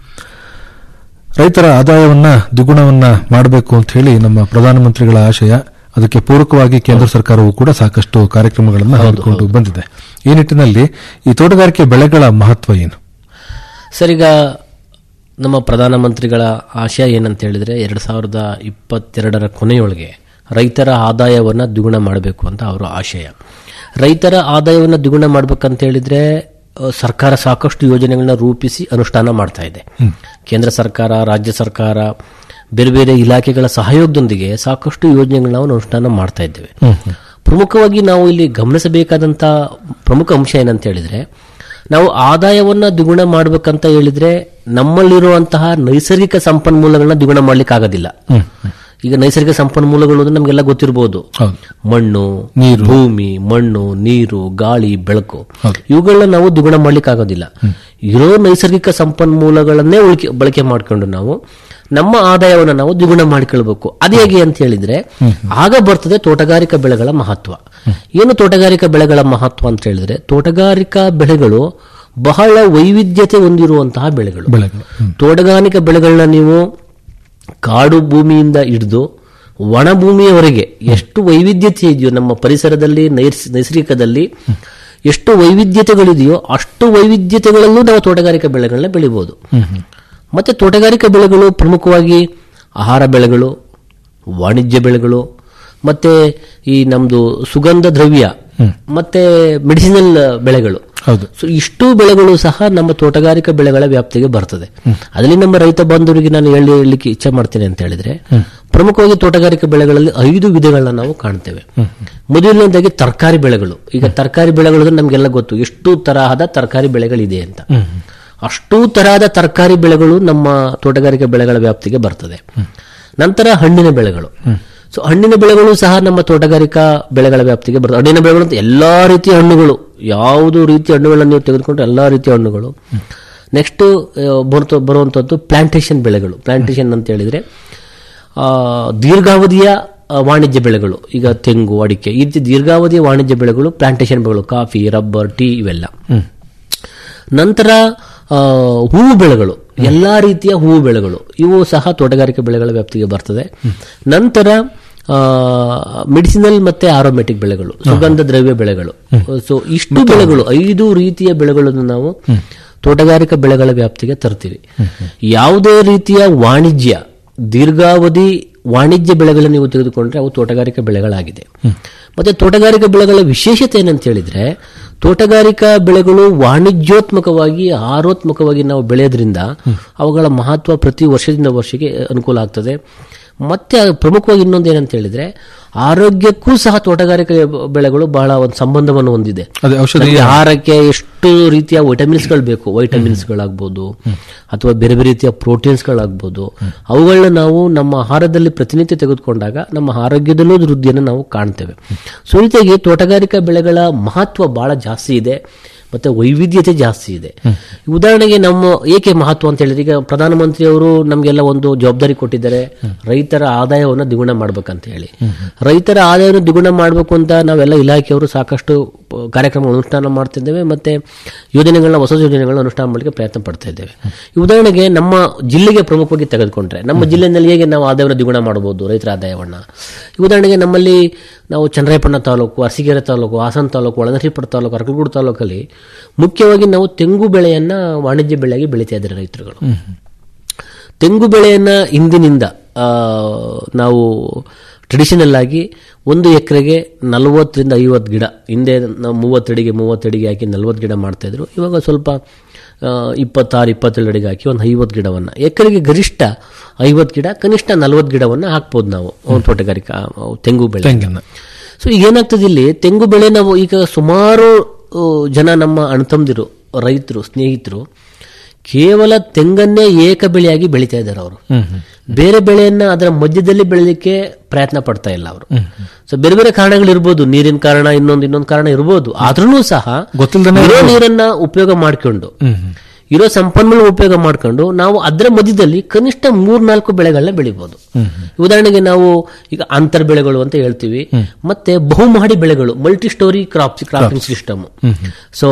ರೈತರ ಆದಾಯವನ್ನ ದ್ವಿಗುಣವನ್ನ ಮಾಡಬೇಕು ಅಂತ ಹೇಳಿ ನಮ್ಮ ಪ್ರಧಾನಮಂತ್ರಿಗಳ ಆಶಯ ಅದಕ್ಕೆ ಪೂರಕವಾಗಿ ಕೇಂದ್ರ ಸರ್ಕಾರವು ಕೂಡ ಸಾಕಷ್ಟು ಕಾರ್ಯಕ್ರಮಗಳನ್ನು ಹಮ್ಮಿಕೊಂಡು ಬಂದಿದೆ ಈ ನಿಟ್ಟಿನಲ್ಲಿ ಈ ತೋಟಗಾರಿಕೆ ಬೆಳೆಗಳ ಮಹತ್ವ ಏನು ಸರ್ ಈಗ ನಮ್ಮ ಪ್ರಧಾನಮಂತ್ರಿಗಳ ಆಶಯ ಏನಂತ ಹೇಳಿದ್ರೆ ಎರಡು ಸಾವಿರದ ಇಪ್ಪತ್ತೆರಡರ ಕೊನೆಯೊಳಗೆ ರೈತರ ಆದಾಯವನ್ನು ದ್ವಿಗುಣ ಮಾಡಬೇಕು ಅಂತ ಅವರ ಆಶಯ ರೈತರ ಆದಾಯವನ್ನು ದ್ವಿಗುಣ ಮಾಡಬೇಕಂತ ಹೇಳಿದ್ರೆ ಅಹ್, ಸರ್ಕಾರ ಸಾಕಷ್ಟು ಯೋಜನೆಗಳನ್ನ ರೂಪಿಸಿ ಅನುಷ್ಠಾನ ಮಾಡ್ತಾ ಇದೆ ಕೇಂದ್ರ ಸರ್ಕಾರ ರಾಜ್ಯ ಸರ್ಕಾರ ಬೇರೆ ಬೇರೆ ಇಲಾಖೆಗಳ ಸಹಯೋಗದೊಂದಿಗೆ ಸಾಕಷ್ಟು ಯೋಜನೆಗಳನ್ನ ನಾವು ಅನುಷ್ಠಾನ ಮಾಡ್ತಾ ಇದ್ದೇವೆ ಪ್ರಮುಖವಾಗಿ ನಾವು ಇಲ್ಲಿ ಗಮನಿಸಬೇಕಾದಂತ ಪ್ರಮುಖ ಅಂಶ ಏನಂತ ಹೇಳಿದ್ರೆ ನಾವು ಆದಾಯವನ್ನ ದ್ವಿಗುಣ ಮಾಡ್ಬೇಕಂತ ಹೇಳಿದ್ರೆ ನಮ್ಮಲ್ಲಿರುವಂತಹ ನೈಸರ್ಗಿಕ ಸಂಪನ್ಮೂಲಗಳನ್ನ ದ್ವಿಗುಣ ಮಾಡ್ಲಿಕ್ಕೆ ಆಗೋದಿಲ್ಲ ಈಗ ನೈಸರ್ಗಿಕ ಸಂಪನ್ಮೂಲಗಳು ಅಂದ್ರೆ ನಮಗೆಲ್ಲ ಗೊತ್ತಿರಬಹುದು ಮಣ್ಣು ಭೂಮಿ ಮಣ್ಣು ನೀರು ಗಾಳಿ ಬೆಳಕು ಇವುಗಳನ್ನ ನಾವು ದ್ವಿಗುಣ ಮಾಡ್ಲಿಕ್ಕೆ ಆಗೋದಿಲ್ಲ ಇರೋ ನೈಸರ್ಗಿಕ ಸಂಪನ್ಮೂಲಗಳನ್ನೇ ಉಳಿಕೆ ಬಳಕೆ ಮಾಡ್ಕೊಂಡು ನಾವು ನಮ್ಮ ಆದಾಯವನ್ನು ನಾವು ದ್ವಿಗುಣ ಮಾಡಿಕೊಳ್ಬೇಕು ಅದು ಹೇಗೆ ಅಂತ ಹೇಳಿದ್ರೆ ಆಗ ಬರ್ತದೆ ತೋಟಗಾರಿಕಾ ಬೆಳೆಗಳ ಮಹತ್ವ ಏನು ತೋಟಗಾರಿಕಾ ಬೆಳೆಗಳ ಮಹತ್ವ ಅಂತ ಹೇಳಿದ್ರೆ ತೋಟಗಾರಿಕಾ ಬೆಳೆಗಳು ಬಹಳ ವೈವಿಧ್ಯತೆ ಹೊಂದಿರುವಂತಹ ಬೆಳೆಗಳು ಬೆಳೆಗಳು ತೋಟಗಾರಿಕಾ ಬೆಳೆಗಳನ್ನ ನೀವು ಕಾಡು ಭೂಮಿಯಿಂದ ಹಿಡಿದು ಒಣ ಭೂಮಿಯವರೆಗೆ ಎಷ್ಟು ವೈವಿಧ್ಯತೆ ಇದೆಯೋ ನಮ್ಮ ಪರಿಸರದಲ್ಲಿ ನೈರ್ಸ್- ನೈಸರ್ಗಿಕದಲ್ಲಿ ಎಷ್ಟು ವೈವಿಧ್ಯತೆಗಳಿದೆಯೋ ಅಷ್ಟು ವೈವಿಧ್ಯತೆಗಳಲ್ಲೂ ನಾವು ತೋಟಗಾರಿಕಾ ಬೆಳೆಗಳನ್ನ ಬೆಳಿಬಹುದು ಮತ್ತೆ ತೋಟಗಾರಿಕಾ ಬೆಳೆಗಳು ಪ್ರಮುಖವಾಗಿ ಆಹಾರ ಬೆಳೆಗಳು ವಾಣಿಜ್ಯ ಬೆಳೆಗಳು ಮತ್ತೆ ಈ ನಮ್ದು ಸುಗಂಧ ದ್ರವ್ಯ ಮತ್ತೆ ಮೆಡಿಸಿನಲ್ ಬೆಳೆಗಳು ಹೌದು ಸೊ ಇಷ್ಟು ಬೆಳೆಗಳು ಸಹ ನಮ್ಮ ತೋಟಗಾರಿಕಾ ಬೆಳೆಗಳ ವ್ಯಾಪ್ತಿಗೆ ಬರ್ತದೆ ಅದರಲ್ಲಿ ನಮ್ಮ ರೈತ ಬಾಂಧವರಿಗೆ ನಾನು ಹೇಳಿ ಹೇಳಲಿಕ್ಕೆ ಇಚ್ಛೆ ಮಾಡ್ತೇನೆ ಅಂತ ಹೇಳಿದ್ರೆ ಪ್ರಮುಖವಾಗಿ ತೋಟಗಾರಿಕಾ ಬೆಳೆಗಳಲ್ಲಿ ಐದು ವಿಧಗಳನ್ನ ನಾವು ಕಾಣ್ತೇವೆ ಮೊದಲನೇದಾಗಿ ತರಕಾರಿ ಬೆಳೆಗಳು ಈಗ ತರಕಾರಿ ಬೆಳೆಗಳು ಅಂದ್ರೆ ನಮಗೆಲ್ಲ ಗೊತ್ತು ಎಷ್ಟು ತರಹದ ತರಕಾರಿ ಬೆಳೆಗಳಿದೆ ಅಂತ ಅಷ್ಟೂ ತರಹದ ತರಕಾರಿ ಬೆಳೆಗಳು ನಮ್ಮ ತೋಟಗಾರಿಕಾ ಬೆಳೆಗಳ ವ್ಯಾಪ್ತಿಗೆ ಬರ್ತದೆ ನಂತರ ಹಣ್ಣಿನ ಬೆಳೆಗಳು ಸೊ ಹಣ್ಣಿನ ಬೆಳೆಗಳು ಸಹ ನಮ್ಮ ತೋಟಗಾರಿಕಾ ಬೆಳೆಗಳ ವ್ಯಾಪ್ತಿಗೆ ಬರ್ತದೆ ಹಣ್ಣಿನ ಬೆಳೆಗಳು ಅಂತ ಎಲ್ಲಾ ರೀತಿಯ ಹಣ್ಣುಗಳು ಯಾವುದು ರೀತಿಯ ಹಣ್ಣುಗಳನ್ನು ನೀವು ತೆಗೆದುಕೊಂಡ್ರೆ ಎಲ್ಲಾ ರೀತಿಯ ಹಣ್ಣುಗಳು ನೆಕ್ಸ್ಟ್ ಬರುವಂತದ್ದು ಪ್ಲಾಂಟೇಶನ್ ಬೆಳೆಗಳು ಪ್ಲಾಂಟೇಶನ್ ಅಂತ ಹೇಳಿದ್ರೆ ಆ, ದೀರ್ಘಾವಧಿಯ ಆ, ವಾಣಿಜ್ಯ ಬೆಳೆಗಳು ಈಗ ತೆಂಗು ಅಡಿಕೆ ಈ ರೀತಿ ದೀರ್ಘಾವಧಿಯ ವಾಣಿಜ್ಯ ಬೆಳೆಗಳು ಪ್ಲಾಂಟೇಶನ್ ಬೆಳೆಗಳು ಕಾಫಿ ರಬ್ಬರ್ ಟೀ ಇವೆಲ್ಲ ನಂತರ ಆ, ಹೂವು ಬೆಳೆಗಳು ಎಲ್ಲಾ ರೀತಿಯ ಹೂವು ಬೆಳೆಗಳು ಇವು ಸಹ ತೋಟಗಾರಿಕೆ ಬೆಳೆಗಳ ವ್ಯಾಪ್ತಿಗೆ ಬರ್ತದೆ ನಂತರ ಮೆಡಿಸಿನಲ್ ಮತ್ತೆ ಆರೋಮೆಟಿಕ್ ಬೆಳೆಗಳು ಸುಗಂಧ ದ್ರವ್ಯ ಬೆಳೆಗಳು ಸೊ ಇಷ್ಟು ಬೆಳೆಗಳು ಐದು ರೀತಿಯ ಬೆಳೆಗಳನ್ನು ನಾವು ತೋಟಗಾರಿಕಾ ಬೆಳೆಗಳ ವ್ಯಾಪ್ತಿಗೆ ತರ್ತೀವಿ ಯಾವುದೇ ರೀತಿಯ ವಾಣಿಜ್ಯ ದೀರ್ಘಾವಧಿ ವಾಣಿಜ್ಯ ಬೆಳೆಗಳನ್ನು ನೀವು ತೆಗೆದುಕೊಂಡ್ರೆ ಅವು ತೋಟಗಾರಿಕಾ ಬೆಳೆಗಳಾಗಿದೆ ಮತ್ತೆ ತೋಟಗಾರಿಕಾ ಬೆಳೆಗಳ ವಿಶೇಷತೆ ಏನಂತ ಹೇಳಿದ್ರೆ ತೋಟಗಾರಿಕಾ ಬೆಳೆಗಳು ವಾಣಿಜ್ಯೋತ್ಮಕವಾಗಿ ಆರೋತ್ಮಕವಾಗಿ ನಾವು ಬೆಳೆಯೋದ್ರಿಂದ ಅವುಗಳ ಮಹತ್ವ ಪ್ರತಿ ವರ್ಷದಿಂದ ವರ್ಷಕ್ಕೆ ಅನುಕೂಲ ಆಗ್ತದೆ ಮತ್ತೆ ಅದು ಪ್ರಮುಖವಾಗಿ ಇನ್ನೊಂದು ಏನಂತ ಹೇಳಿದ್ರೆ ಆರೋಗ್ಯಕ್ಕೂ ಸಹ ತೋಟಗಾರಿಕೆ ಬೆಳೆಗಳು ಬಹಳ ಒಂದು ಸಂಬಂಧವನ್ನು ಹೊಂದಿದೆ ಅದೇ ಔಷಧೀಯ- ನಮ್ಗೆ ಆಹಾರಕ್ಕೆ ಎಷ್ಟು ರೀತಿಯ ವಿಟಮಿನ್ಸ್ಗಳು ಬೇಕು ವೈಟಮಿನ್ಸ್ಗಳಾಗ್ಬೋದು ಅಥವಾ ಬೇರೆ ಬೇರೆ ರೀತಿಯ ಪ್ರೋಟೀನ್ಸ್ಗಳಾಗ್ಬೋದು ಅವುಗಳನ್ನ ನಾವು ನಮ್ಮ ಆಹಾರದಲ್ಲಿ ಪ್ರತಿನಿತ್ಯ ತೆಗೆದುಕೊಂಡಾಗ ನಮ್ಮ ಆರೋಗ್ಯದಲ್ಲೂ ವೃದ್ಧಿಯನ್ನು ನಾವು ಕಾಣ್ತೇವೆ ಸೊ ಈ ರೀತಿಯಾಗಿ ತೋಟಗಾರಿಕಾ ಬೆಳೆಗಳ ಮಹತ್ವ ಬಹಳ ಜಾಸ್ತಿ ಇದೆ ಮತ್ತೆ ವೈವಿಧ್ಯತೆ ಜಾಸ್ತಿ ಇದೆ ಉದಾಹರಣೆಗೆ ನಮ್ಮ ಏಕೆ ಮಹತ್ವ ಅಂತ ಹೇಳಿದ್ರೆ ಈಗ ಪ್ರಧಾನಮಂತ್ರಿ ಅವರು ನಮಗೆಲ್ಲ ಒಂದು ಜವಾಬ್ದಾರಿ ಕೊಟ್ಟಿದ್ದಾರೆ ರೈತರ ಆದಾಯವನ್ನು ದ್ವಿಗುಣ ಮಾಡ್ಬೇಕಂತ ಹೇಳಿ ರೈತರ ಆದಾಯವನ್ನು ದ್ವಿಗುಣ ಮಾಡಬೇಕು ಅಂತ ನಾವೆಲ್ಲ ಇಲಾಖೆಯವರು ಸಾಕಷ್ಟು ಪ- ಕಾರ್ಯಕ್ರಮ ಅನುಷ್ಠಾನ ಮಾಡ್ತಿದ್ದೇವೆ ಮತ್ತೆ ಯೋಜನೆಗಳನ್ನ ಹೊಸ ಯೋಜನೆಗಳನ್ನ ಅನುಷ್ಠಾನ ಮಾಡಲಿಕ್ಕೆ ಪ್ರಯತ್ನ ಪಡ್ತಾ ಇದ್ದೇವೆ ಈ ಉದಾಹರಣೆಗೆ ನಮ್ಮ ಜಿಲ್ಲೆಗೆ ಪ್ರಮುಖವಾಗಿ ತೆಗೆದುಕೊಂಡ್ರೆ ನಮ್ಮ ಜಿಲ್ಲೆಯಲ್ಲಿ ಹೇಗೆ ನಾವು ಆದಾಯವನ್ನು ದ್ವಿಗುಣ ಮಾಡಬಹುದು ರೈತರ ಆದಾಯವನ್ನ ಈ ಉದಾಹರಣೆಗೆ ನಮ್ಮಲ್ಲಿ ನಾವು ಚನ್ನರಾಯಪಟ್ಟಣ ತಾಲೂಕು ಅರಸೀಕೆರೆ ತಾಲೂಕು ಹಾಸನ ತಾಲೂಕು ಒಳನರಸೀಪುರ ತಾಲೂಕು ಅರಕಲಗೂಡು ತಾಲೂಕಲ್ಲಿ ಮುಖ್ಯವಾಗಿ ನಾವು ತೆಂಗು ಬೆಳೆಯನ್ನ ವಾಣಿಜ್ಯ ಬೆಳೆಯಾಗಿ ಬೆಳೀತಾ ಇದ್ದಾರೆ ರೈತರುಗಳು ತೆಂಗು ಬೆಳೆಯನ್ನ ಇಂದಿನಿಂದ ಆ, ನಾವು ಟ್ರೆಡಿಷನಲ್ ಆಗಿ ಒಂದು ಎಕರೆಗೆ ನಲವತ್ತರಿಂದ ಐವತ್ತು ಗಿಡ ಹಿಂದೆ ನಾವು ಮೂವತ್ತಡಿಗೆ ಮೂವತ್ತಡಿಗೆ ಹಾಕಿ ನಲ್ವತ್ತು ಗಿಡ ಮಾಡ್ತಾ ಇದ್ರು ಇವಾಗ ಸ್ವಲ್ಪ ಆ, ಇಪ್ಪತ್ತಾರು ಇಪ್ಪತ್ತೇಳು ಅಡಿಗೆ ಹಾಕಿ ಒಂದು ಐವತ್ತು ಗಿಡವನ್ನು ಎಕರೆಗೆ ಗರಿಷ್ಠ ಐವತ್ತು ಗಿಡ ಕನಿಷ್ಠ ನಲ್ವತ್ತು ಗಿಡವನ್ನು ಹಾಕ್ಬೋದು ನಾವು ಒಂದು ತೋಟಗಾರಿಕಾ ಆ, ತೆಂಗು ಬೆಳೆ ತೆಂಗನ್ನ. ಸೊ ಈಗ ಏನಾಗ್ತದೆ ಇಲ್ಲಿ ತೆಂಗು ಬೆಳೆ ನಾವು ಈಗ ಸುಮಾರು ಆ, ಜನ ನಮ್ಮ ಅಣ್ತಂದಿರು ರೈತರು ಸ್ನೇಹಿತರು ಕೇವಲ ತೆಂಗನ್ನೇ ಏಕ ಬೆಳೆಯಾಗಿ ಬೆಳೀತಾ ಇದ್ದಾರೆ ಅವರು ಬೇರೆ ಬೆಳೆಯನ್ನ ಅದರ ಮಧ್ಯದಲ್ಲಿ ಬೆಳೆಯಲಿಕ್ಕೆ ಪ್ರಯತ್ನ ಪಡ್ತಾ ಇಲ್ಲ ಅವರು ಸೊ ಬೇರೆ ಬೇರೆ ಕಾರಣಗಳು ಇರ್ಬೋದು ನೀರಿನ ಕಾರಣ ಇನ್ನೊಂದು ಇನ್ನೊಂದು ಕಾರಣ ಇರ್ಬೋದು ಆದ್ರೂ ಸಹ ಗೊತ್ತಿಲ್ದೇನೆ ಇರೋ ಇರ್ಬೋದು. ನೀರನ್ನ ಉಪಯೋಗ ಮಾಡ್ಕೊಂಡು ಇರೋ ಸಂಪನ್ಮೂಲ ಉಪಯೋಗ ಮಾಡ್ಕೊಂಡು ನಾವು ಅದರ ಮಧ್ಯದಲ್ಲಿ ಕನಿಷ್ಠ ಮೂರ್ನಾಲ್ಕು ಬೆಳೆಗಳನ್ನ ಬೆಳಿಬಹುದು ಉದಾಹರಣೆಗೆ ನಾವು ಈಗ ಅಂತರ್ ಬೆಳೆಗಳು ಅಂತ ಹೇಳ್ತೀವಿ ಮತ್ತೆ ಬಹುಮಹಡಿ ಬೆಳೆಗಳು multi storey crop cropping system so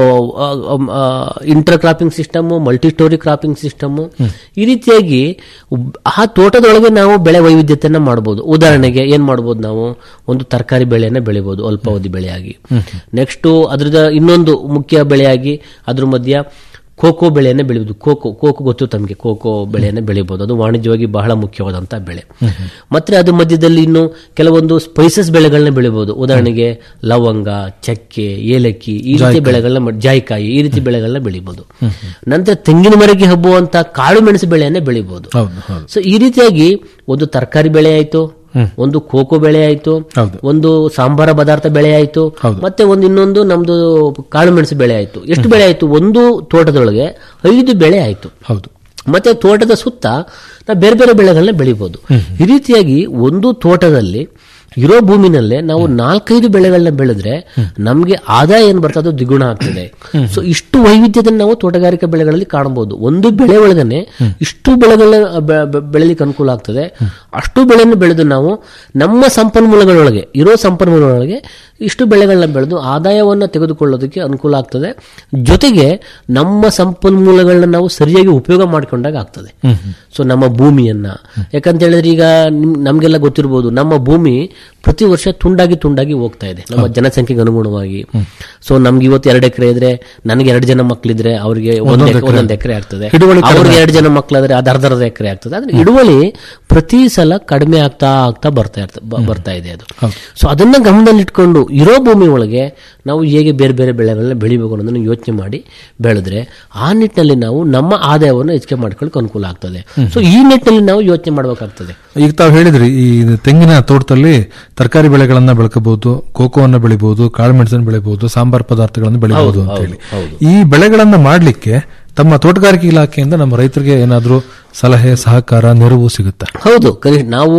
intercropping system multi storey cropping system ಈ ರೀತಿಯಾಗಿ ಉಬ್- ಆ ತೋಟದೊಳಗೆ ನಾವು ಬೆಳೆ ವೈವಿಧ್ಯತೆಯನ್ನ ಮಾಡಬಹುದು ಉದಾಹರಣೆಗೆ ಏನ್ ಮಾಡಬಹುದು ನಾವು ಒಂದು ತರಕಾರಿ ಬೆಳೆಯನ್ನ ಬೆಳಿಬಹುದು ಅಲ್ಪಾವಧಿ ಬೆಳೆಯಾಗಿ ನೆಕ್ಸ್ಟ್ ಅದ್ರದ ಇನ್ನೊಂದು ಮುಖ್ಯ ಬೆಳೆಯಾಗಿ ಅದ್ರ ಮಧ್ಯ ಕೋಕೋ ಬೆಳೆಯನ್ನ ಬೆಳೆಯುವುದು ಕೋಕೋ ಕೋಕೋ ಗೊತ್ತು ತಮಗೆ ಕೋಕೋ ಬೆಳೆಯನ್ನ ಬೆಳಿಬಹುದು ಅದು ವಾಣಿಜ್ಯವಾಗಿ ಬಹಳ ಮುಖ್ಯವಾದಂತಹ ಬೆಳೆ ಮತ್ತೆ ಅದ್ರ ಮಧ್ಯದಲ್ಲಿ ಇನ್ನು ಕೆಲವೊಂದು ಸ್ಪೈಸಸ್ ಬೆಳೆಗಳನ್ನ ಬೆಳಿಬಹುದು ಉದಾಹರಣೆಗೆ ಲವಂಗ ಚಕ್ಕೆ ಏಲಕ್ಕಿ ಈ ರೀತಿ ಜಾಯಿಕಾಯಿ. ಬೆಳೆಗಳನ್ನ ಮಾಡ್- ಜಾಯಿಕಾಯಿ ಈ ರೀತಿ ಬೆಳೆಗಳನ್ನ ಬೆಳಿಬಹುದು ನಂತರ ತೆಂಗಿನ ಮರಕ್ಕೆ ಹಬ್ಬುವಂತ ಕಾಳು ಮೆಣಸು ಬೆಳೆಯನ್ನ ಬೆಳಿಬಹುದು ಹೌದು ಹೌದು ಸೊ ಈ ರೀತಿಯಾಗಿ ಒಂದು ತರಕಾರಿ ಬೆಳೆ ಆಯ್ತು ಒಂದು ಕೋಕೋ ಬೆಳೆ ಆಯ್ತು ಒಂದು ಸಾಂಬಾರ ಪದಾರ್ಥ ಬೆಳೆ ಆಯ್ತು ಮತ್ತೆ ಒಂದು ಇನ್ನೊಂದು ನಮ್ದು ಕಾಳು ಮೆಣಸು ಬೆಳೆ ಆಯ್ತು ಎಷ್ಟು ಬೆಳೆ ಆಯ್ತು ಒಂದು ತೋಟದೊಳಗೆ ಐದು ಬೆಳೆ ಆಯ್ತು ಹೌದು ಮತ್ತೆ ತೋಟದ ಸುತ್ತ ನಾವು ಬೇರೆ ಬೇರೆ ಬೆಳೆಗಳನ್ನ ಬೆಳಿಬಹುದು ಈ ರೀತಿಯಾಗಿ ಒಂದು ತೋಟದಲ್ಲಿ ಇರೋ ಭೂಮಿನಲ್ಲೇ ನಾವು ನಾಲ್ಕೈದು ಬೆಳೆಗಳನ್ನ ಬೆಳೆದ್ರೆ ನಮ್ಗೆ ಆದಾಯ ಏನ್ ಬರ್ತದೆ ಅದು ದ್ವಿಗುಣ ಆಗ್ತದೆ ಸೊ ಇಷ್ಟು ವೈವಿಧ್ಯತೆಯನ್ನು ನಾವು ತೋಟಗಾರಿಕಾ ಬೆಳೆಗಳಲ್ಲಿ ಕಾಣಬಹುದು ಒಂದು ಬೆಳೆ ಒಳಗನೆ ಇಷ್ಟು ಬೆಳೆಗಳನ್ನ ಬೆ- ಬೆ- ಬೆಳಿಲಿಕ್ಕೆ ಅನುಕೂಲ ಆಗ್ತದೆ ಅಷ್ಟು ಬೆಳೆಯನ್ನು ಬೆಳೆದು ನಾವು ನಮ್ಮ ಸಂಪನ್ಮೂಲಗಳೊಳಗೆ ಇರೋ ಸಂಪನ್ಮೂಲಗಳೊಳಗೆ ಇಷ್ಟು ಬೆಳೆಗಳನ್ನ ಬೆಳೆದು ಆದಾಯವನ್ನು ತೆಗೆದುಕೊಳ್ಳೋದಕ್ಕೆ ಅನುಕೂಲ ಆಗ್ತದೆ ಜೊತೆಗೆ ನಮ್ಮ ಸಂಪನ್ಮೂಲಗಳನ್ನ ನಾವು ಸರಿಯಾಗಿ ಉಪಯೋಗ ಮಾಡಿಕೊಂಡಾಗ ಆಗ್ತದೆ ಸೊ ನಮ್ಮ ಭೂಮಿಯನ್ನ ಯಾಕಂತ ಹೇಳಿದ್ರೆ ಈಗ ನಿಮ್- ನಮ್ಗೆಲ್ಲ ಗೊತ್ತಿರ್ಬೋದು ನಮ್ಮ ಭೂಮಿ ಪ್ರತಿ ವರ್ಷ ತುಂಡಾಗಿ ತುಂಡಾಗಿ ಹೋಗ್ತಾ ಇದೆ ನಮ್ಮ ಜನಸಂಖ್ಯೆಗೆ ಅನುಗುಣವಾಗಿ ಸೊ ನಮ್ಗೆ ಇವತ್ತು ಎರಡು ಎಕರೆ ಇದ್ರೆ ನನಗೆ ಎರಡು ಜನ ಮಕ್ಕಳಿದ್ರೆ ಅವ್ರಿಗೆ ಒಂದು ಒಂದೊಂದು ಎಕ್- ಎಕ್ರೆ. ಒಂದೊಂದು ಎಕರೆ ಆಗ್ತದೆ ಹಿಡುವಳಿ ಕಡಿಮೆ ಅವ್ರಿಗೆ ಎರಡು ಜನ ಮಕ್ಕಳಾದ್ರೆ ಅದು ಅರ್ಧ ಅರ್ಧ ಎಕರೆ ಆಗ್ತದೆ ಆದ್ರೆ ಹಿಡುವಳಿ ಪ್ರತಿ ಸಲ ಕಡಿಮೆ ಆಗ್ತಾ ಆಗ್ತಾ ಬರ್ತಾ ಇರ್ತ ಬ- ಬರ್ತಾ ಇದೆ ಅದು ಸೊ ಅದನ್ನ ಗಮನದಲ್ಲಿಟ್ಕೊಂಡು ಇರೋ ಭೂಮಿ ಒಳಗೆ ನಾವು ಹೇಗೆ ಬೇರೆ ಬೇರೆ ಬೆಳೆಗಳನ್ನ ಬೆಳಿಬೇಕು ಅನ್ನೋದನ್ನ ಯೋಚನೆ ಮಾಡಿ ಬೆಳೆದ್ರೆ ಆ ನಿಟ್ಟಿನಲ್ಲಿ ನಾವು ನಮ್ಮ ಆದಾಯವನ್ನು ಹೆಚ್ಚಿಗೆ ಮಾಡ್ಕೊಳ್ಳಿಕ್ಕೆ ಅನುಕೂಲ ಆಗ್ತದೆ ಸೊ ಈ ನಿಟ್ಟಿನಲ್ಲಿ ನಾವು ಯೋಚನೆ ಮಾಡಬೇಕಾಗ್ತದೆ ಈಗ ತಾವು ಹೇಳಿದ್ರಿ ಈ ತೆಂಗಿನ ತೋಟದಲ್ಲಿ ತರಕಾರಿ ಬೆಳೆಗಳನ್ನ ಬೆಳಕಬಹುದು ಕೋಕೋವನ್ನ ಬೆಳಿಬಹುದು ಕಾಳುಮೆಣಸನ್ನು ಬೆಳಿಬಹುದು ಸಾಂಬಾರ್ ಪದಾರ್ಥಗಳನ್ನು ಬೆಳಿಬಹುದು ಹೌದು, ಅಂತ ಹೇಳಿ ಹೌದು, ಈ ಬೆಳೆಗಳನ್ನ ಮಾಡ್ಲಿಕ್ಕೆ ತಮ್ಮ ತೋಟಗಾರಿಕೆ ಇಲಾಖೆಯಿಂದ ನಮ್ಮ ರೈತರಿಗೆ ಏನಾದ್ರೂ ಸಲಹೆ ಸಹಕಾರ ನೆರವು ಸಿಗುತ್ತಾ ಹೌದು ಕನಿಷ್ಠ ನಾವು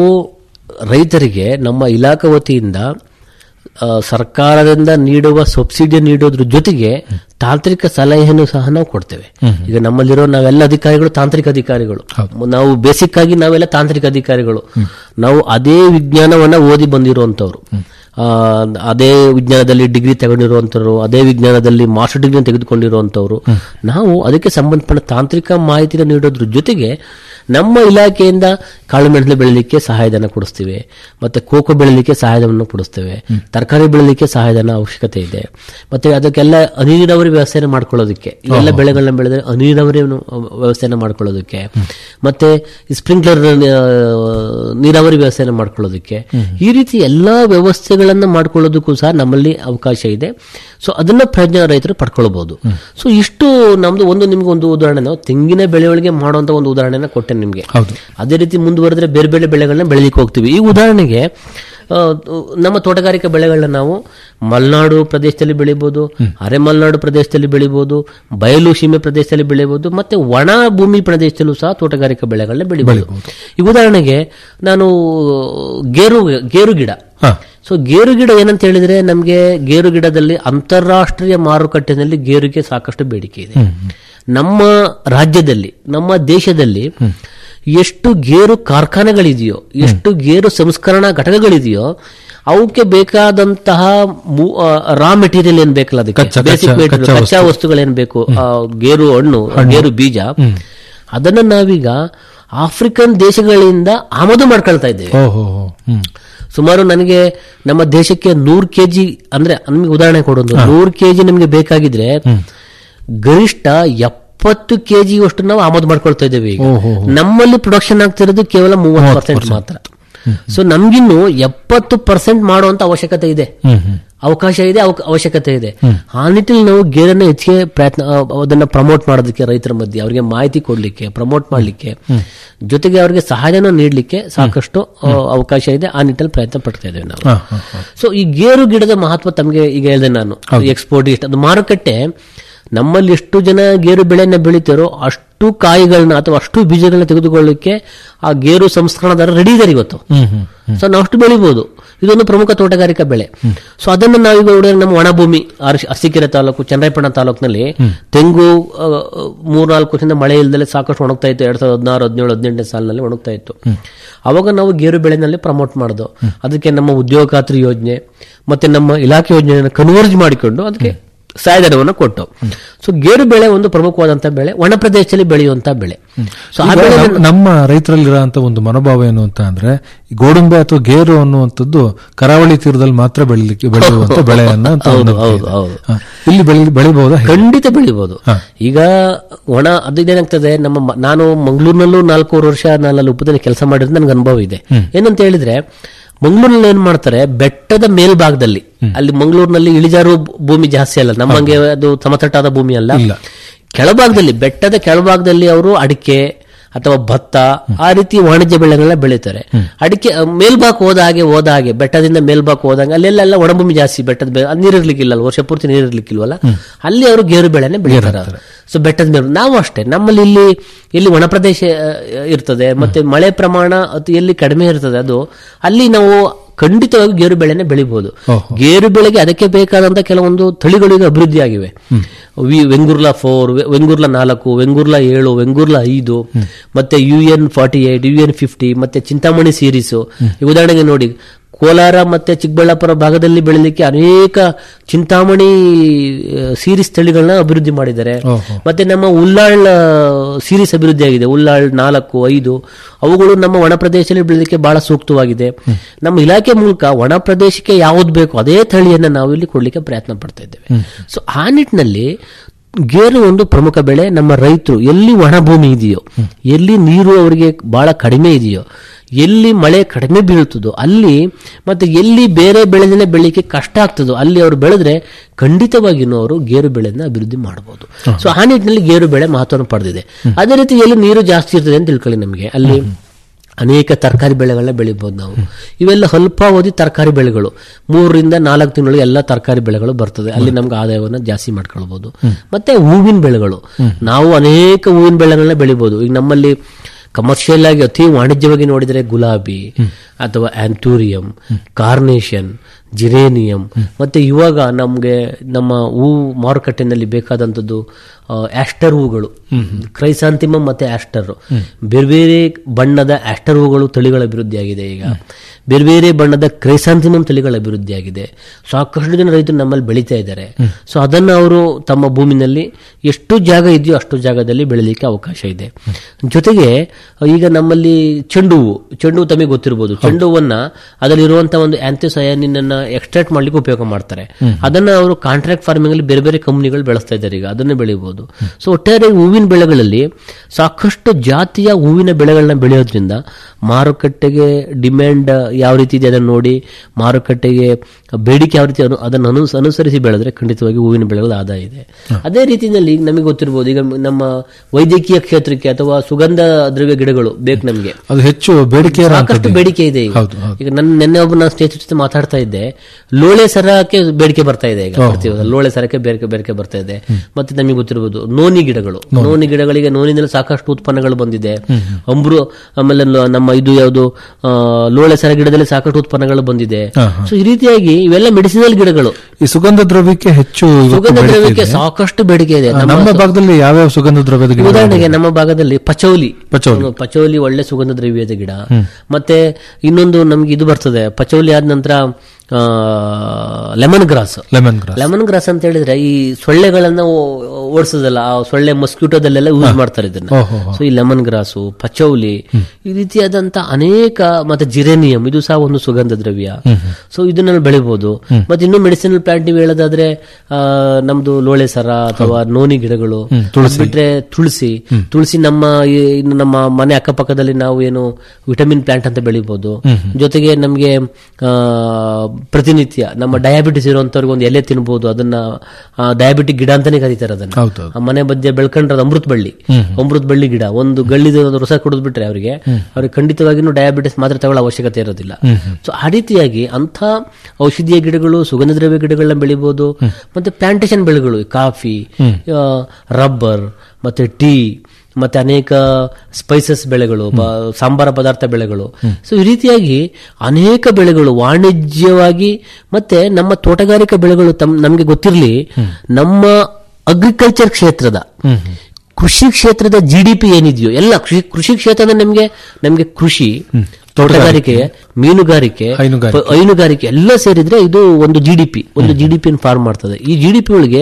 ರೈತರಿಗೆ ನಮ್ಮ ಇಲಾಖಾ ವತಿಯಿಂದ ಆ, ಸರ್ಕಾರದಿಂದ ನೀಡುವ ಸಬ್ಸಿಡಿ ನೀಡೋದ್ರ ಜೊತೆಗೆ ತಾಂತ್ರಿಕ ಸಲಹೆಯನ್ನು ಸಹ ನಾವು ಕೊಡ್ತೇವೆ ಈಗ ನಮ್ಮಲ್ಲಿರೋ ನಾವೆಲ್ಲ ಅಧಿಕಾರಿಗಳು ತಾಂತ್ರಿಕ ಅಧಿಕಾರಿಗಳು ನಾವು ಬೇಸಿಕ್ ಆಗಿ ನಾವೆಲ್ಲ ತಾಂತ್ರಿಕ ಅಧಿಕಾರಿಗಳು ನಾವು ಅದೇ ವಿಜ್ಞಾನವನ್ನ ಓದಿ ಬಂದಿರುವಂತವ್ರು ಆ, ಅದೇ ವಿಜ್ಞಾನದಲ್ಲಿ ಡಿಗ್ರಿ ತಗೊಂಡಿರುವಂತವ್ರು ಅದೇ ವಿಜ್ಞಾನದಲ್ಲಿ ಮಾಸ್ಟರ್ ಡಿಗ್ರಿ ತೆಗೆದುಕೊಂಡಿರುವಂತವ್ರು ನಾವು ಅದಕ್ಕೆ ಸಂಬಂಧಪಟ್ಟ ತಾಂತ್ರಿಕ ಮಾಹಿತಿನ ನೀಡೋದ್ರ ಜೊತೆಗೆ ನಮ್ಮ ಇಲಾಖೆಯಿಂದ ಕಾಳು ಮೆಣಸು ಬೆಳಿಲಿಕ್ಕೆ ಸಹಾಯಧನ ಕೊಡಿಸ್ತೀವಿ ಮತ್ತೆ ಕೋಕೋ ಬೆಳಿಲಿಕ್ಕೆ ಸಹಾಯಧನ ಕೊಡಿಸ್ತೇವೆ ತರಕಾರಿ ಬೆಳಿಲಿಕ್ಕೆ ಸಹಾಯಧನ ಅವಶ್ಯಕತೆ ಇದೆ ಮತ್ತೆ ಅದಕ್ಕೆಲ್ಲ ಹನಿ ನೀರಾವರಿ ವ್ಯವಸ್ಥೆನ ಮಾಡ್ಕೊಳ್ಳೋದಕ್ಕೆ ಇವೆಲ್ಲ ಓಹೋ. ಬೆಳೆಗಳನ್ನ ಬೆಳೆದ್ರೆ ಹನಿ ನೀರಾವರಿ ವ್ಯವಸ್ಥೆನ ಮಾಡ್ಕೊಳ್ಳೋದಕ್ಕೆ ಮತ್ತೆ ಸ್ಪ್ರಿಂಕ್ಲರ್ ನೀರಾವರಿ ವ್ಯವಸ್ಥೆನ ಮಾಡ್ಕೊಳ್ಳೋದಕ್ಕೆ ಈ ರೀತಿ ಎಲ್ಲಾ ವ್ಯವಸ್ಥೆಗಳನ್ನ ಮಾಡ್ಕೊಳ್ಳೋದಕ್ಕೂ ಸಹ ನಮ್ಮಲ್ಲಿ ಅವಕಾಶ ಇದೆ ಸೊ ಅದನ್ನ ಪ್ರಜ್ಞಾ ರೈತರು ಪಡ್ಕೊಳ್ಬಹುದು ಸೊ ಇಷ್ಟು ನಮ್ದು ಒಂದು ನಿಮ್ಗೆ ಒಂದು ಉದಾಹರಣೆ ನಾವು ತೆಂಗಿನ ಬೆಳೆಗಳಿಗೆ ಮಾಡುವಂತ ಒಂದು ಉದಾಹರಣೆನ ಕೊಟ್ಟೆ ನಿಮ್ಗೆ ಅದೇ ರೀತಿ ಮುಂದುವರೆದ್ರೆ ಬೇರೆ ಬೇರೆ ಬೆಳೆಗಳನ್ನ ಬೆಳಿಲಿಕ್ಕೆ ಹೋಗ್ತೀವಿ ಈ ಉದಾಹರಣೆಗೆ ಆ, ನಮ್ಮ ತೋಟಗಾರಿಕಾ ಬೆಳೆಗಳನ್ನ ನಾವು ಮಲೆನಾಡು ಪ್ರದೇಶದಲ್ಲಿ ಬೆಳಿಬಹುದು ಅರೆ ಮಲೆನಾಡು ಪ್ರದೇಶದಲ್ಲಿ ಬೆಳಿಬಹುದು ಬಯಲು ಸೀಮೆ ಪ್ರದೇಶದಲ್ಲಿ ಬೆಳಿಬಹುದು ಮತ್ತೆ ಒಣ ಭೂಮಿ ಪ್ರದೇಶದಲ್ಲೂ ಸಹ ತೋಟಗಾರಿಕಾ ಬೆಳೆಗಳನ್ನ ಬೆಳಿಬಹುದು ಈ ಉದಾಹರಣೆಗೆ ನಾನು ಗೇರು ಗೇರು ಗಿಡ ಸೊ ಗೇರು ಗಿಡ ಏನಂತ ಹೇಳಿದ್ರೆ ನಮಗೆ ಗೇರು ಗಿಡದಲ್ಲಿ ಅಂತಾರಾಷ್ಟ್ರೀಯ ಮಾರುಕಟ್ಟೆನಲ್ಲಿ ಗೇರುಗೆ ಸಾಕಷ್ಟು ಬೇಡಿಕೆ ಇದೆ ನಮ್ಮ ರಾಜ್ಯದಲ್ಲಿ ನಮ್ಮ ದೇಶದಲ್ಲಿ ಎಷ್ಟು ಗೇರು ಕಾರ್ಖಾನೆಗಳಿದೆಯೋ ಎಷ್ಟು ಗೇರು ಸಂಸ್ಕರಣಾ ಘಟಕಗಳಿದೆಯೋ ಅವಕ್ಕೆ ಬೇಕಾದಂತಹ ರಾ ಮೆಟೀರಿಯಲ್ ಏನ್ ಬೇಕಲ್ಲ ಅದಕ್ಕೆ ಕಚ್ಚಾ- ಬೇಸಿಕ್ ಕಚ್ಚಾ- ಮೆಟೀರಿಯಲ್ ಕಚ್ಚಾ ಕಚ್ಚಾ ವಸ್ತು. ವಸ್ತುಗಳೇನ್ ಬೇಕು ಆ ಗೇರು ಹಣ್ಣು ಹಣ್ಣು. ಗೇರು ಬೀಜ ಅದನ್ನ ನಾವೀಗ ಆಫ್ರಿಕನ್ ದೇಶಗಳಿಂದ ಆಮದು ಮಾಡ್ಕೊಳ್ತಾ ಇದ್ದೇವೆ ಓಹೋ ಹ್ಮ್ ಸುಮಾರು ನನಗೆ ನಮ್ಮ ದೇಶಕ್ಕೆ ನೂರು ಕೆಜಿ ಅಂದ್ರೆ ನಮಗೆ ಉದಾಹರಣೆ ಕೊಡೋದು ನೂರು ಕೆಜಿ ನಮಗೆ ಬೇಕಾಗಿದ್ರೆ ಗರಿಷ್ಠ ಎಪ್ಪತ್ತು ಕೆಜಿ ಅಷ್ಟು ನಾವು ಆಮದು ಮಾಡ್ಕೊಳ್ತಾ ಇದ್ದೇವೆ ಈಗ ಓಹೋ. ನಮ್ಮಲ್ಲಿ ಪ್ರೊಡಕ್ಷನ್ ಆಗ್ತಿರೋದು ಕೇವಲ ಮೂವತ್ತು ಪರ್ಸೆಂಟ್ ಮಾತ್ರ ಸೊ ನಮ್ಗಿನ್ನು ಎಪ್ಪತ್ತು ಪರ್ಸೆಂಟ್ ಮಾಡುವಂತ ಅವಶ್ಯಕತೆ ಇದೆ ಹ್ಮ್ ಹ್ಮ್ ಅವಕಾಶ ಇದೆ ಅವಕ- ಅವಶ್ಯಕತೆ ಇದೆ ಆ ನಿಟ್ಟಿನಲ್ಲಿ ನಾವು ಗೇರನ್ನ ಹೆಚ್ಚಿಗೆ ಪ್ರಯತ್ನ ಆ, ಅದನ್ನ ಪ್ರಮೋಟ್ ಮಾಡೋದಕ್ಕೆ ರೈತರ ಮಧ್ಯೆ ಅವರಿಗೆ ಮಾಹಿತಿ ಕೊಡ್ಲಿಕ್ಕೆ ಪ್ರಮೋಟ್ ಮಾಡ್ಲಿಕ್ಕೆ ಜೊತೆಗೆ ಅವರಿಗೆ ಸಹಾಯನ ನೀಡಲಿಕ್ಕೆ ಸಾಕಷ್ಟು ಆ, ಅವಕಾಶ ಇದೆ ಆ ನಿಟ್ಟಲ್ಲಿ ಪ್ರಯತ್ನ ಪಡ್ತಾ ಇದ್ದೇವೆ ನಾವು ಹಾ, ಹಾ, ಹಾ. ಸೊ ಈ ಗೇರು ಗಿಡದ ಮಹತ್ವ ತಮಗೆ ಈಗ ಹೇಳಿದೆ ನಾನು ಎಕ್ಸ್ಪೋರ್ಟ್ ಇಷ್ಟ ಅದು ಮಾರುಕಟ್ಟೆ ನಮ್ಮಲ್ಲಿ ಎಷ್ಟು ಜನ ಗೇರು ಬೆಳೆಯನ್ನ ಬೆಳಿತಾರೋ ಅಷ್ಟು ಕಾಯಿಗಳನ್ನ ಅಥವಾ ಅಷ್ಟು ಬೀಜಗಳನ್ನ ತೆಗೆದುಕೊಳ್ಳಿಕ್ಕೆ ಆ ಗೇರು ಸಂಸ್ಕರಣದಾರ ರೆಡಿ ಇದ್ದಾರೆ ಇವತ್ತು ಹ್ಮ್ ಹ್ಮ್ ಸೊ ನಾವು ಅಷ್ಟು ಬೆಳಿಬಹುದು ಇದೊಂದು ಪ್ರಮುಖ ತೋಟಗಾರಿಕಾ ಬೆಳೆ ಸೊ ಅದನ್ನು ನಾವೀಗ ನೋಡಿದ್ರೆ ನಮ್ಮ ಒಣಭೂಮಿ ಅರಶಿ- ಅರಸೀಕೆರೆ ತಾಲೂಕು ಚನ್ನರಾಯಪಟ್ಟಣ ತಾಲೂಕಿನಲ್ಲಿ ತೆಂಗು ಆ, ಮೂರ್ನಾಲ್ಕು ವರ್ಷದಿಂದ ಮಳೆ ಇಲ್ಲದೆ ಸಾಕಷ್ಟು ಒಣಗ್ತಾ ಇತ್ತು ಎರಡ್ ಸಾವಿರದ ಹದಿನಾರು ಹದಿನೇಳು ಹದಿನೆಂಟನೇ ಸಾಲಿನಲ್ಲಿ ಒಣಗ್ತಾ ಇತ್ತು ಅವಾಗ ನಾವು ಗೇರು ಬೆಳೆನಲ್ಲಿ ಪ್ರಮೋಟ್ ಮಾಡೋದು ಅದಕ್ಕೆ ನಮ್ಮ ಉದ್ಯೋಗ ಖಾತ್ರಿ ಯೋಜನೆ ಮತ್ತೆ ನಮ್ಮ ಇಲಾಖೆ ಯೋಜನೆಯನ್ನು ಕನ್ವರ್ಜ್ ಮಾಡಿಕೊಂಡು ಅದಕ್ಕೆ ಸಹಾಯಧನವನ್ನು ಕೊಟ್ಟು ಸೊ ಗೇರು ಬೆಳೆ ಒಂದು ಪ್ರಮುಖವಾದಂತಹ ಬೆಳೆ ಒಣ ಪ್ರದೇಶದಲ್ಲಿ ಬೆಳೆಯುವಂತಹ ಬೆಳೆ ಸೊ ಆ ಈಗ ಬೆಳೆ ನಮ್- ನಮ್ಮ ರೈತರಲ್ಲಿರುವಂತ ಒಂದು ಮನೋಭಾವ ಏನು ಅಂತ ಅಂದ್ರೆ ಈ ಗೋಡಂಬಿ ಅಥವಾ ಗೇರು ಅನ್ನುವಂಥದ್ದು ಕರಾವಳಿ ತೀರದಲ್ಲಿ ಮಾತ್ರ ಬೆಳಿಲಿಕ್ಕೆ ಬೆಳೆಯುವಂತ ಬೆಳೆಯನ್ನ ಅಂತ ಹೌದು, ಒಂದು ಹೌದು, ಇದೆ. ಹೌದು. ಹಾ. ಇಲ್ಲಿ ಬೆಳಿ ಬೆಳಿಬಹುದಾ ಹೇಗೆ? ಖಂಡಿತ ಬೆಳಿಬಹುದು ಈಗ ಒಣ ಅದೇನಾಗ್ತದೆ ನಮ್ಮ ಮ- ನಾನು ಮಂಗಳೂರಿನಲ್ಲೂ ನಾಲ್ಕೂವರೆ ವರ್ಷ ನಾನು ಅಲ್ಲಿ ಉಪದಲ್ಲಿ ಕೆಲಸ ಮಾಡಿದ್ರೆ ನನಗೆ ಅನುಭವ ಇದೆ ಏನಂತ ಹೇಳಿದ್ರೆ ಮಂಗಳೂರಿನಲ್ಲಿ ಏನ್ ಮಾಡ್ತಾರೆ ಬೆಟ್ಟದ ಮೇಲ್ಭಾಗದಲ್ಲಿ ಅಲ್ಲಿ ಮಂಗಳೂರಿನಲ್ಲಿ ಇಳಿಜಾರು ಭೂಮಿ ಜಾಸ್ತಿ ಅಲ್ಲ ನಮ್ಮಂಗೆ ಅದು ಸಮತಟ್ಟಾದ ಭೂಮಿ ಅಲ್ಲ ಕೆಳಭಾಗದಲ್ಲಿ ಬೆಟ್ಟದ ಕೆಳಭಾಗದಲ್ಲಿ ಅವರು ಅಡಿಕೆ ಅಥವಾ ಭತ್ತ ಆ ರೀತಿ ವಾಣಿಜ್ಯ ಬೆಳೆಗಳನ್ನ ಬೆಳೀತಾರೆ ಅಡಿಕೆ ಅಹ್, ಮೇಲ್ಭಾಗ ಹೋದ ಹಾಗೆ ಹೋದ ಹಾಗೆ ಬೆಟ್ಟದಿಂದ ಮೇಲ್ಭಾಗ ಹೋದಂಗೆ ಅಲ್ಲೆಲ್ಲ ಒಣಭೂಮಿ ಜಾಸ್ತಿ ಬೆಟ್ಟದ ಬೆ- ಅಲ್ಲಿ ನೀರಿರ್ಲಿಕ್ಕಿಲ್ಲ ವರ್ಷ ಪೂರ್ತಿ ನೀರಿರ್ಲಿಕ್ಕಿಲ್ವಲ್ಲ ಅಲ್ಲಿ ಅವರು ಗೇರು ಬೆಳೆನೆ ಬೆಳೀತಾರೆ ಸೊ ಬೆಟ್ಟದ ಮೇಲೆ ನಾವು ಅಷ್ಟೇ ನಮ್ಮಲ್ಲಿ ಇಲ್ಲಿ ಎಲ್ಲಿ ಒಣ ಪ್ರದೇಶ ಅಹ್, ಇರ್ತದೆ ಮತ್ತೆ ಮಳೆ ಪ್ರಮಾಣ ಅತಿ ಎಲ್ಲಿ ಕಡಿಮೆ ಇರ್ತದೆ ಅದು ಅಲ್ಲಿ ನಾವು ಖಂಡಿತವಾಗಿ ಗೇರು ಬೆಳೆನೆ ಬೆಳಿಬಹುದು ಗೇರು ಬೆಳೆಗೆ ಅದಕ್ಕೆ ಬೇಕಾದಂತ ಕೆಲವೊಂದು ತಳಿಗಳು ಈಗ ಅಭಿವೃದ್ಧಿ ಆಗಿವೆ ವಿ- ವೆಂಗುರ್ಲಾ ಫೋರ್ ವೆಂಗುರ್ಲಾ ನಾಲ್ಕು ವೆಂಗುರ್ಲಾ ಏಳು ವೆಂಗುರ್ಲಾ ಐದು ಮತ್ತೆ U N forty eight U N fifty ಮತ್ತೆ ಚಿಂತಾಮಣಿ ಸೀರೀಸು ಈಗ ಉದಾಹರಣೆಗೆ ನೋಡಿ ಕೋಲಾರ ಮತ್ತೆ ಚಿಕ್ಕಬಳ್ಳಾಪುರ ಭಾಗದಲ್ಲಿ ಬೆಳಿಲಿಕ್ಕೆ ಅನೇಕ ಚಿಂತಾಮಣಿ ಸೀರೀಸ್ ತಳಿಗಳನ್ನ ಅಭಿವೃದ್ಧಿ ಮಾಡಿದ್ದಾರೆ ಮತ್ತೆ ನಮ್ಮ ಉಲ್ಲಾಳ್ ಸೀರೀಸ್ ಅಭಿವೃದ್ಧಿ ಆಗಿದೆ ಉಲ್ಲಾಳ್ ನಾಲ್ಕು ಐದು ಅವುಗಳು ನಮ್ಮ ಒಣ ಪ್ರದೇಶದಲ್ಲಿ ಬೆಳೆದಕ್ಕೆ ಬಹಳ ಸೂಕ್ತವಾಗಿದೆ ನಮ್ಮ ಇಲಾಖೆ ಮೂಲಕ ಒಣ ಪ್ರದೇಶಕ್ಕೆ ಯಾವ್ದು ಬೇಕು ಅದೇ ತಳಿಯನ್ನ ನಾವು ಇಲ್ಲಿ ಕೊಡ್ಲಿಕ್ಕೆ ಪ್ರಯತ್ನ ಪಡ್ತಾ ಇದ್ದೇವೆ ಸೊ ಆ ನಿಟ್ಟಿನಲ್ಲಿ ಗೇರು ಒಂದು ಪ್ರಮುಖ ಬೆಳೆ ನಮ್ಮ ರೈತರು ಎಲ್ಲಿ ಒಣ ಭೂಮಿ ಇದೆಯೋ ಎಲ್ಲಿ ನೀರು ಅವರಿಗೆ ಬಹಳ ಕಡಿಮೆ ಇದೆಯೋ ಎಲ್ಲಿ ಮಳೆ ಕಡಿಮೆ ಬೀಳುತ್ತದೋ ಅಲ್ಲಿ ಮತ್ತೆ ಎಲ್ಲಿ ಬೇರೆ ಬೆಳೆದನ್ನೇ ಬೆಳಿಲಿಕ್ಕೆ ಕಷ್ಟ ಆಗ್ತದೋ ಅಲ್ಲಿ ಅವರು ಬೆಳೆದ್ರೆ ಖಂಡಿತವಾಗಿಯೂ ಅವರು ಗೇರು ಬೆಳೆಯನ್ನ ಅಭಿವೃದ್ಧಿ ಮಾಡಬಹುದು ಸೊ ಆ ನಿಟ್ಟಿನಲ್ಲಿ ಗೇರು ಬೆಳೆ ಮಹತ್ವವನ್ನು ಪಡೆದಿದೆ ಅದೇ ರೀತಿ ಎಲ್ಲಿ ನೀರು ಜಾಸ್ತಿ ಇರ್ತದೆ ಅಂತ ತಿಳ್ಕೊಳ್ಳಿ ನಮಗೆ ಅಲ್ಲಿ ಅನೇಕ ತರಕಾರಿ ಬೆಳೆಗಳನ್ನ ಬೆಳಿಬಹುದು ನಾವು ಇವೆಲ್ಲ ಅಲ್ಪಾವಧಿ ತರಕಾರಿ ಬೆಳೆಗಳು ಮೂರರಿಂದ ನಾಲ್ಕು ತಿಂಗಳು ಎಲ್ಲ ತರಕಾರಿ ಬೆಳೆಗಳು ಬರ್ತದೆ ಅಲ್ಲಿ ನಮ್ಗೆ ಆದಾಯವನ್ನು ಜಾಸ್ತಿ ಮಾಡ್ಕೊಳ್ಬಹುದು ಮತ್ತೆ ಹೂವಿನ ಬೆಳೆಗಳು ನಾವು ಅನೇಕ ಹೂವಿನ ಬೆಳೆಗಳನ್ನ ಬೆಳಿಬಹುದು ಈಗ ನಮ್ಮಲ್ಲಿ ಕಮರ್ಷಿಯಲ್ ಆಗಿ ಅತಿ ವಾಣಿಜ್ಯವಾಗಿ ನೋಡಿದರೆ ಗುಲಾಬಿ ಅಥವಾ ಆಂಟೂರಿಯಂ ಕಾರ್ನೇಷನ್ ಜಿರೇನಿಯಂ ಮತ್ತೆ ಇವಾಗ ನಮಗೆ ನಮ್ಮ ಹೂ ಮಾರುಕಟ್ಟೆನಲ್ಲಿ ಬೇಕಾದಂಥದ್ದು ಆಸ್ಟರ್ ಹೂಗಳು ಕ್ರೈಸಾಂತಿಮಮ್ ಮತ್ತೆ ಆಸ್ಟರ್ ಬೇರೆ ಬೇರೆ ಬಣ್ಣದ ಆಸ್ಟರ್ ಹೂಗಳು ತಳಿಗಳ ಅಭಿವೃದ್ಧಿ ಆಗಿದೆ ಈಗ ಬೇರೆ ಬೇರೆ ಬಣ್ಣದ ಕ್ರೈಸಾಂತಿಮಮ್ ತಳಿಗಳ ಅಭಿವೃದ್ಧಿ ಆಗಿದೆ ಸಾಕಷ್ಟು ಜನ ರೈತರು ನಮ್ಮಲ್ಲಿ ಬೆಳೀತಾ ಇದ್ದಾರೆ ಸೊ ಅದನ್ನು ಅವರು ತಮ್ಮ ಭೂಮಿನಲ್ಲಿ ಎಷ್ಟು ಜಾಗ ಇದೆಯೋ ಅಷ್ಟು ಜಾಗದಲ್ಲಿ ಬೆಳೀಲಿಕ್ಕೆ ಅವಕಾಶ ಇದೆ ಜೊತೆಗೆ ಈಗ ನಮ್ಮಲ್ಲಿ ಚೆಂಡು ಹೂವು ಚೆಂಡು ಹೂವು ತಮಗೆ ಗೊತ್ತಿರಬಹುದು ಚೆಂಡು ಹೂವನ್ನ ಅದರಲ್ಲಿರುವಂತಹ ಒಂದು ಆಂಥೋಸಯಾನಿನ್ ಅನ್ನ ಎಕ್ಸ್ಟ್ರಾಕ್ಟ್ ಮಾಡ್ಲಿಕ್ಕೆ ಉಪಯೋಗ ಮಾಡ್ತಾರೆ ಅದನ್ನ ಅವರು ಕಾಂಟ್ರಾಕ್ಟ್ ಫಾರ್ಮಿಂಗ್ ಅಲ್ಲಿ ಬೇರೆ ಬೇರೆ ಕಂಪನಿಗಳು ಬೆಳೆಸ್ತಾ ಇದ್ದಾರೆ ಈಗ ಅದನ್ನ ಬೆಳೆಯಬಹುದು ಸೊ ಒಟ್ಟಾರೆ ಹೂವಿನ ಬೆಳೆಗಳಲ್ಲಿ ಸಾಕಷ್ಟು ಜಾತಿಯ ಹೂವಿನ ಬೆಳೆಗಳನ್ನ ಬೆಳೆಯೋದ್ರಿಂದ ಮಾರುಕಟ್ಟೆಗೆ ಡಿಮ್ಯಾಂಡ್ ಯಾವ ರೀತಿ ಇದೆ ಅದನ್ನು ನೋಡಿ ಮಾರುಕಟ್ಟೆಗೆ ಬೇಡಿಕೆ ಯಾವ ರೀತಿ ಅನು- ಅದನ್ನು ಅನು ಅನುಸರಿಸಿ ಬೆಳೆದ್ರೆ ಖಂಡಿತವಾಗಿ ಹೂವಿನ ಬೆಳೆಗಳ ಆದಾಯ ಇದೆ ಅದೇ ರೀತಿಯಲ್ಲಿ ಈಗ ನಮಗೆ ಗೊತ್ತಿರಬಹುದು ಈಗ ನಮ್ಮ ವೈದ್ಯಕೀಯ ಕ್ಷೇತ್ರಕ್ಕೆ ಅಥವಾ ಸುಗಂಧ ದ್ರವ್ಯ ಗಿಡಗಳು ಬೇಕು ನಮಗೆ ಅದು ಹೆಚ್ಚು ಬೇಡಿಕೆ ಸಾಕಷ್ಟು ಬೇಡಿಕೆ ಇದೆ ಈಗ ಹೌದು ಹೌದು ಈಗ ನನ್ನ ನಿನ್ನೆ ಒಬ್ಬ ನಾನು ಸ್ನೇಹಿತರ ಜೊತೆ ಮಾತಾಡ್ತಾ ಇದ್ದೆ ಲೋಳೆ ಸರಕ್ಕೆ ಬೇಡಿಕೆ ಬರ್ತಾ ಇದೆ ಈಗ ಓಹೋ. ಪ್ರತಿ ವರ್ಷ ಲೋಳೆ ಸರಕ್ಕೆ ಬೇಡಿಕೆ ಬೇಡಿಕೆ ಬರ್ತಾ ಇದೆ ಮತ್ತೆ ನಮಗೆ ಗೊತ್ತಿರಬಹುದು ನೋನಿ ಗಿಡಗಳು ನೋನಿ ಗಿಡಗಳಿಗೆ ನೋನಿನಲ್ಲಿ ಸಾಕಷ್ಟು ಉತ್ಪನ್ನಗಳು ಬಂದಿದೆ ಅಂಬ್ರು ಆಮೇಲೆ ಲ- ನಮ್ಮ ಇದು ಯಾವುದು ಆ, ಲೋಳೆ ಸರ ಗಿಡದಲ್ಲಿ ಸಾಕಷ್ಟು ಉತ್ಪನ್ನಗಳು ಬಂದಿದೆ ಹಾ, ಹಾ. ಸೊ ಈ ರೀತಿಯಾಗಿ ಇವೆಲ್ಲ ಮೆಡಿಸಿನಲ್ ಗಿಡಗಳು ಈ ಸುಗಂಧ ದ್ರವ್ಯಕ್ಕೆ ಹೆಚ್ಚು ಇವತ್ತು ಸುಗಂಧ ಬೇಡಿಕೆ ದ್ರವ್ಯಕ್ಕೆ ಇದೆ. ಸಾಕಷ್ಟು ಬೇಡಿಕೆ ಇದೆ ಆ, ನಮ್ಮ ನಮ್ಮ ಸು- ಭಾಗದಲ್ಲಿ ಯಾವ್ಯಾವ ಸುಗಂಧ ದ್ರವ್ಯದ ಗಿಡ ಉದಾಹರಣೆಗೆ ನಮ್ಮ ಭಾಗದಲ್ಲಿ ಪಚೌಲಿ ಪಚೌಲಿ. ಒಂದು ಪಚೌಲಿ ಒಳ್ಳೆ ಸುಗಂಧ ದ್ರವ್ಯದ ಗಿಡ ಮತ್ತೆ ಇನ್ನೊಂದು ನಮ್ಗೆ ಇದು ಬರ್ತದೆ ಪಚೌಲಿ ಆದ ನಂತರ lemongrass lemongrass lemongrass ಅಂತ ಹೇಳಿದ್ರೆ ಈ ಸೊಳ್ಳೆಗಳನ್ನ ಓ- ಓಡಿಸೋದಲ್ಲ ಆ ಸೊಳ್ಳೆ ಮಸ್ಕ್ಯೂಟೋದಲ್ಲೆಲ್ಲ ಯೂಸ್ ಮಾಡ್ತಾರೆ ಇದನ್ನ ಓಹೋ, ಸೊ ಈ ಲೆಮನ್ ಗ್ರಾಸು ಪಚೌಲಿ ಈ ರೀತಿಯಾದಂತ ಅನೇಕ ಮತ್ತೆ ಜಿರೇನಿಯಂ ಇದು ಸಹ ಒಂದು ಸುಗಂಧ ದ್ರವ್ಯ ಸೊ ಇದನ್ನೆಲ್ಲ ಬೆಳಿಬಹುದು ಮತ್ತೆ ಇನ್ನು ಮೆಡಿಸಿನಲ್ ಪ್ಲಾಂಟ್ ನೀವು ಹೇಳೋದಾದ್ರೆ ಆ, ನಮ್ದು ಲೋಳೆ ಸರ ಅಥವಾ ನೋನಿ ಗಿಡಗಳು ಅದ್ ಬಿಟ್ರೆ ತುಳಸಿ ತುಳಸಿ ನಮ್ಮ ಈ ಇನ್ನು ನಮ್ಮ ಮನೆ ಅಕ್ಕಪಕ್ಕದಲ್ಲಿ ನಾವು ಏನು ವಿಟಮಿನ್ ಪ್ಲಾಂಟ್ ಅಂತ ಬೆಳಿಬಹುದು ಜೊತೆಗೆ ನಮಗೆ ಆ, ಪ್ರತಿನಿತ್ಯ ನಮ್ಮ ಡಯಾಬಿಟಿಸ್ ಇರುವಂತವ್ರಿಗೆ ಒಂದು ಎಲೆ ತಿನ್ಬಹುದು ಅದನ್ನ ಡಯಾಬಿಟಿಕ್ ಗಿಡ ಅಂತಾನೆ ಕರೀತಾರೆ ಅದನ್ನ ಹೌದೌದು. ಆ ಮನೆ ಮಧ್ಯೆ ಬೆಳ್ಕೊಂಡ್ರೆ ಅದು ಅಮೃತ ಬಳ್ಳಿ ಅಮೃತ ಬಳ್ಳಿ ಗಿಡ ಒಂದು ಗಳ್ಳಿದ ಒಂದು ರಸ ಕುಡಿದ್ ಬಿಟ್ರೆ ಅವರಿಗೆ ಅವ್ರಿಗೆ ಖಂಡಿತವಾಗಿನೂ ಡಯಾಬಿಟಿಸ್ ಮಾತ್ರ ತಗೊಳ್ಳೋ ಅವಶ್ಯಕತೆ ಇರೋದಿಲ್ಲ ಸೊ ಆ ರೀತಿಯಾಗಿ ಅಂಥ ಔಷಧೀಯ ಗಿಡಗಳು ಸುಗಂಧ ದ್ರವ್ಯ ಗಿಡಗಳನ್ನ ಬೆಳಿಬಹುದು ಮತ್ತೆ ಪ್ಲಾಂಟೇಶನ್ ಬೆಳೆಗಳು ಕಾಫಿ ರಬ್ಬರ್ ಮತ್ತೆ ಟೀ ಮತ್ತೆ ಅನೇಕ ಸ್ಪೈಸಸ್ ಬೆಳೆಗಳು ಬ- ಸಾಂಬಾರ ಪದಾರ್ಥ ಬೆಳೆಗಳು ಸೊ ಈ ರೀತಿಯಾಗಿ ಅನೇಕ ಬೆಳೆಗಳು ವಾಣಿಜ್ಯವಾಗಿ ಮತ್ತೆ ನಮ್ಮ ತೋಟಗಾರಿಕಾ ಬೆಳೆಗಳು ತಮ್ ನಮಗೆ ಗೊತ್ತಿರಲಿ ನಮ್ಮ ಅಗ್ರಿಕಲ್ಚರ್ ಕ್ಷೇತ್ರದ ಕೃಷಿ ಕ್ಷೇತ್ರದ ಜಿ ಡಿ ಪಿ ಏನಿದೆಯೋ ಎಲ್ಲ ಕೃಷಿ ಕೃಷಿ ಕ್ಷೇತ್ರದ ನಮಗೆ ನಮಗೆ ಕೃಷಿ ತೋಟಗಾರಿಕೆ ಮೀನುಗಾರಿಕೆ ಹೈನುಗಾರಿಕೆ. ಪ- ಹೈನುಗಾರಿಕೆ ಎಲ್ಲ ಸೇರಿದ್ರೆ ಇದು ಒಂದು ಜಿ ಡಿ ಪಿ ಒಂದು ಜಿ ಡಿ ಪಿ ಫಾರ್ಮ್ ಮಾಡ್ತದೆ ಈ ಜಿ ಡಿ ಪಿ ಒಳಗೆ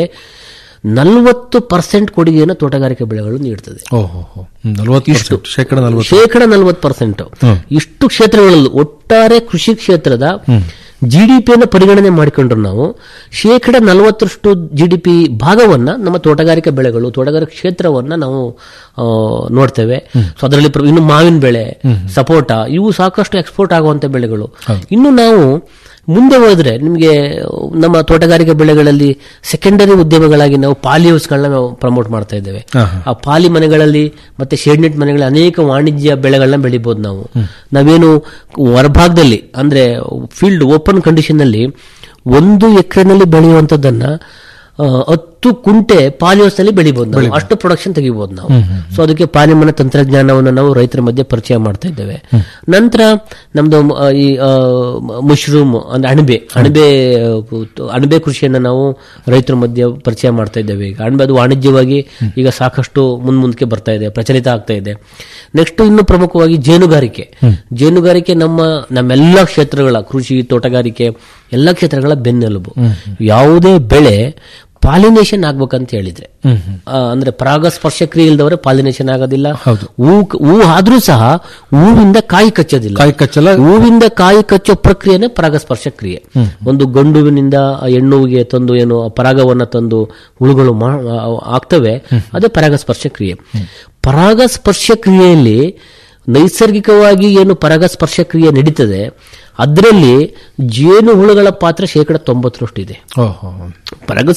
ನಲವತ್ತು ಪರ್ಸೆಂಟ್ ಕೊಡುಗೆಯನ್ನು ತೋಟಗಾರಿಕೆ ಬೆಳೆಗಳು ನೀಡ್ತದೆ ಓಹೋ ನಲವತ್ತು ಶೇಕಡ ನಲವತ್ತು ಶೇಕಡ ನಲವತ್ತು ಪರ್ಸೆಂಟ್ ಹ್ಮ್. ಇಷ್ಟು ಕ್ಷೇತ್ರಗಳಲ್ಲೂ ಒಟ್ಟಾರೆ ಕೃಷಿ ಕ್ಷೇತ್ರದ ಜಿ ಡಿ ಪಿಯನ್ನು ಪರಿಗಣನೆ ಮಾಡಿಕೊಂಡ್ರೆ ನಾವು ಶೇಕಡ ನಲವತ್ತರಷ್ಟು ಜಿ ಡಿ ಪಿ ಭಾಗವನ್ನ ನಮ್ಮ ತೋಟಗಾರಿಕಾ ಬೆಳೆಗಳು ತೋಟಗಾರಿಕಾ ಕ್ಷೇತ್ರವನ್ನ ನಾವು ಆ, ನೋಡ್ತೇವೆ ಸೊ ಅದರಲ್ಲಿ ಪ್ರ- ಇನ್ನು ಮಾವಿನ ಬೆಳೆ ಸಪೋಟ ಇವು ಸಾಕಷ್ಟು ಎಕ್ಸ್ಪೋರ್ಟ್ ಆಗುವಂತ ಬೆಳೆಗಳು ಇನ್ನು ನಾವು ಮುಂದೆ ಹೋದ್ರೆ ನಿಮಗೆ ನಮ್ಮ ತೋಟಗಾರಿಕಾ ಬೆಳೆಗಳಲ್ಲಿ ಸೆಕೆಂಡರಿ ಉದ್ಯಮಗಳಾಗಿ ನಾವು ಪಾಲಿ ಹೌಸ್ಗಳನ್ನ ನಾವು ಪ್ರಮೋಟ್ ಮಾಡ್ತಾ ಇದ್ದೇವೆ ಆ ಪಾಲಿ ಮನೆಗಳಲ್ಲಿ ಮತ್ತೆ ಶೇಡ್ನೆಟ್ ಮನೆಗಳಲ್ಲಿ ಅನೇಕ ವಾಣಿಜ್ಯ ಬೆಳೆಗಳನ್ನ ಬೆಳಿಬಹುದು ನಾವು ನಾವೇನು ಹೊರಭಾಗದಲ್ಲಿ ಅಂದ್ರೆ ಫೀಲ್ಡ್ ಓಪನ್ ಕಂಡೀಷನ್ ನಲ್ಲಿ ಒಂದು ಎಕರೆನಲ್ಲಿ ಬೆಳೆಯುವಂತದ್ದನ್ನ ಆ, ಹತ್ತು ಕುಂಟೆ ಪಾಲಿಯೋಸ್ ನಲ್ಲಿ ಬೆಳಿಬಹುದು ನಾವು ಅಷ್ಟು ಪ್ರೊಡಕ್ಷನ್ ತೆಗಿಬಹುದು ನಾವು ಸೊ ಅದಕ್ಕೆ ಪಾಲಿಮನ ತಂತ್ರಜ್ಞಾನವನ್ನು ನಾವು ರೈತರ ಮಧ್ಯೆ ಪರಿಚಯ ಮಾಡ್ತಾ ಇದ್ದೇವೆ ನಂತರ ನಮ್ದು ಮ- ಆ, ಈ ಮುಶ್ರೂಮ್ ಅಂದ್ರೆ ಅಣಬೆ ಅಣಬೆ ಆ, ಅಣಬೆ ಕೃಷಿಯನ್ನ ನಾವು ರೈತರ ಮಧ್ಯೆ ಪರಿಚಯ ಮಾಡ್ತಾ ಇದ್ದೇವೆ ಈಗ ಅಣಬೆ ಅದು ವಾಣಿಜ್ಯವಾಗಿ ಈಗ ಸಾಕಷ್ಟು ಮುಂದ್ ಮುಂದಕ್ಕೆ ಬರ್ತಾ ಇದೆ ಪ್ರಚಲಿತ ಆಗ್ತಾ ಇದೆ ನೆಕ್ಸ್ಟ್ ಇನ್ನು ಪ್ರಮುಖವಾಗಿ ಜೇನುಗಾರಿಕೆ ಜೇನುಗಾರಿಕೆ ನಮ್ಮ ನಮ್ಮೆಲ್ಲ ಕ್ಷೇತ್ರಗಳ ಕೃಷಿ ತೋಟಗಾರಿಕೆ ಎಲ್ಲ ಕ್ಷೇತ್ರಗಳ ಬೆನ್ನೆಲುಬು ಯಾವುದೇ ಬೆಳೆ ಪಾಲಿನೇಷನ್ ಆಗ್ಬೇಕಂತ ಹೇಳಿದ್ರೆ ಆ, ಅಂದ್ರೆ ಪರಾಗಸ್ಪರ್ಶ ಕ್ರಿಯೆ ಇಲ್ದವರೆ ಪಾಲಿನೇಷನ್ ಆಗೋದಿಲ್ಲ ಹೂ ಹೂ ಆದ್ರೂ ಸಹ ಹೂವಿಂದ ಕಾಯಿ ಕಚ್ಚೋದಿಲ್ಲ ಕಾಯಿ ಕಚ್ಚಲ್ಲ ಹೂವಿಂದ ಕಾಯಿ ಕಚ್ಚೋ ಪ್ರಕ್ರಿಯೆನೇ ಪರಾಗಸ್ಪರ್ಶ ಕ್ರಿಯೆ ಒಂದು ಗಂಡುವಿನಿಂದ ಆ ಹೆಣ್ಣುವಿಗೆ ತಂದು ಏನು ಆ ಪರಾಗವನ್ನ ತಂದು ಹುಳುಗಳು ಮಾ- ಆ- ಆಗ್ತವೆ ಅದೇ ಪರಾಗಸ್ಪರ್ಶ ಕ್ರಿಯೆ ಪರಾಗಸ್ಪರ್ಶ ಕ್ರಿಯೆಯಲ್ಲಿ ನೈಸರ್ಗಿಕವಾಗಿ ಏನು ಪರಾಗಸ್ಪರ್ಶ ಕ್ರಿಯೆ ನಡೀತದೆ ಅದರಲ್ಲಿ ಜೇನು ಹುಳುಗಳ ಪಾತ್ರ ಶೇಕಡ ತೊಂಬತ್ತರಷ್ಟು ಇದೆ ಓಹೋ ಪರಾಗ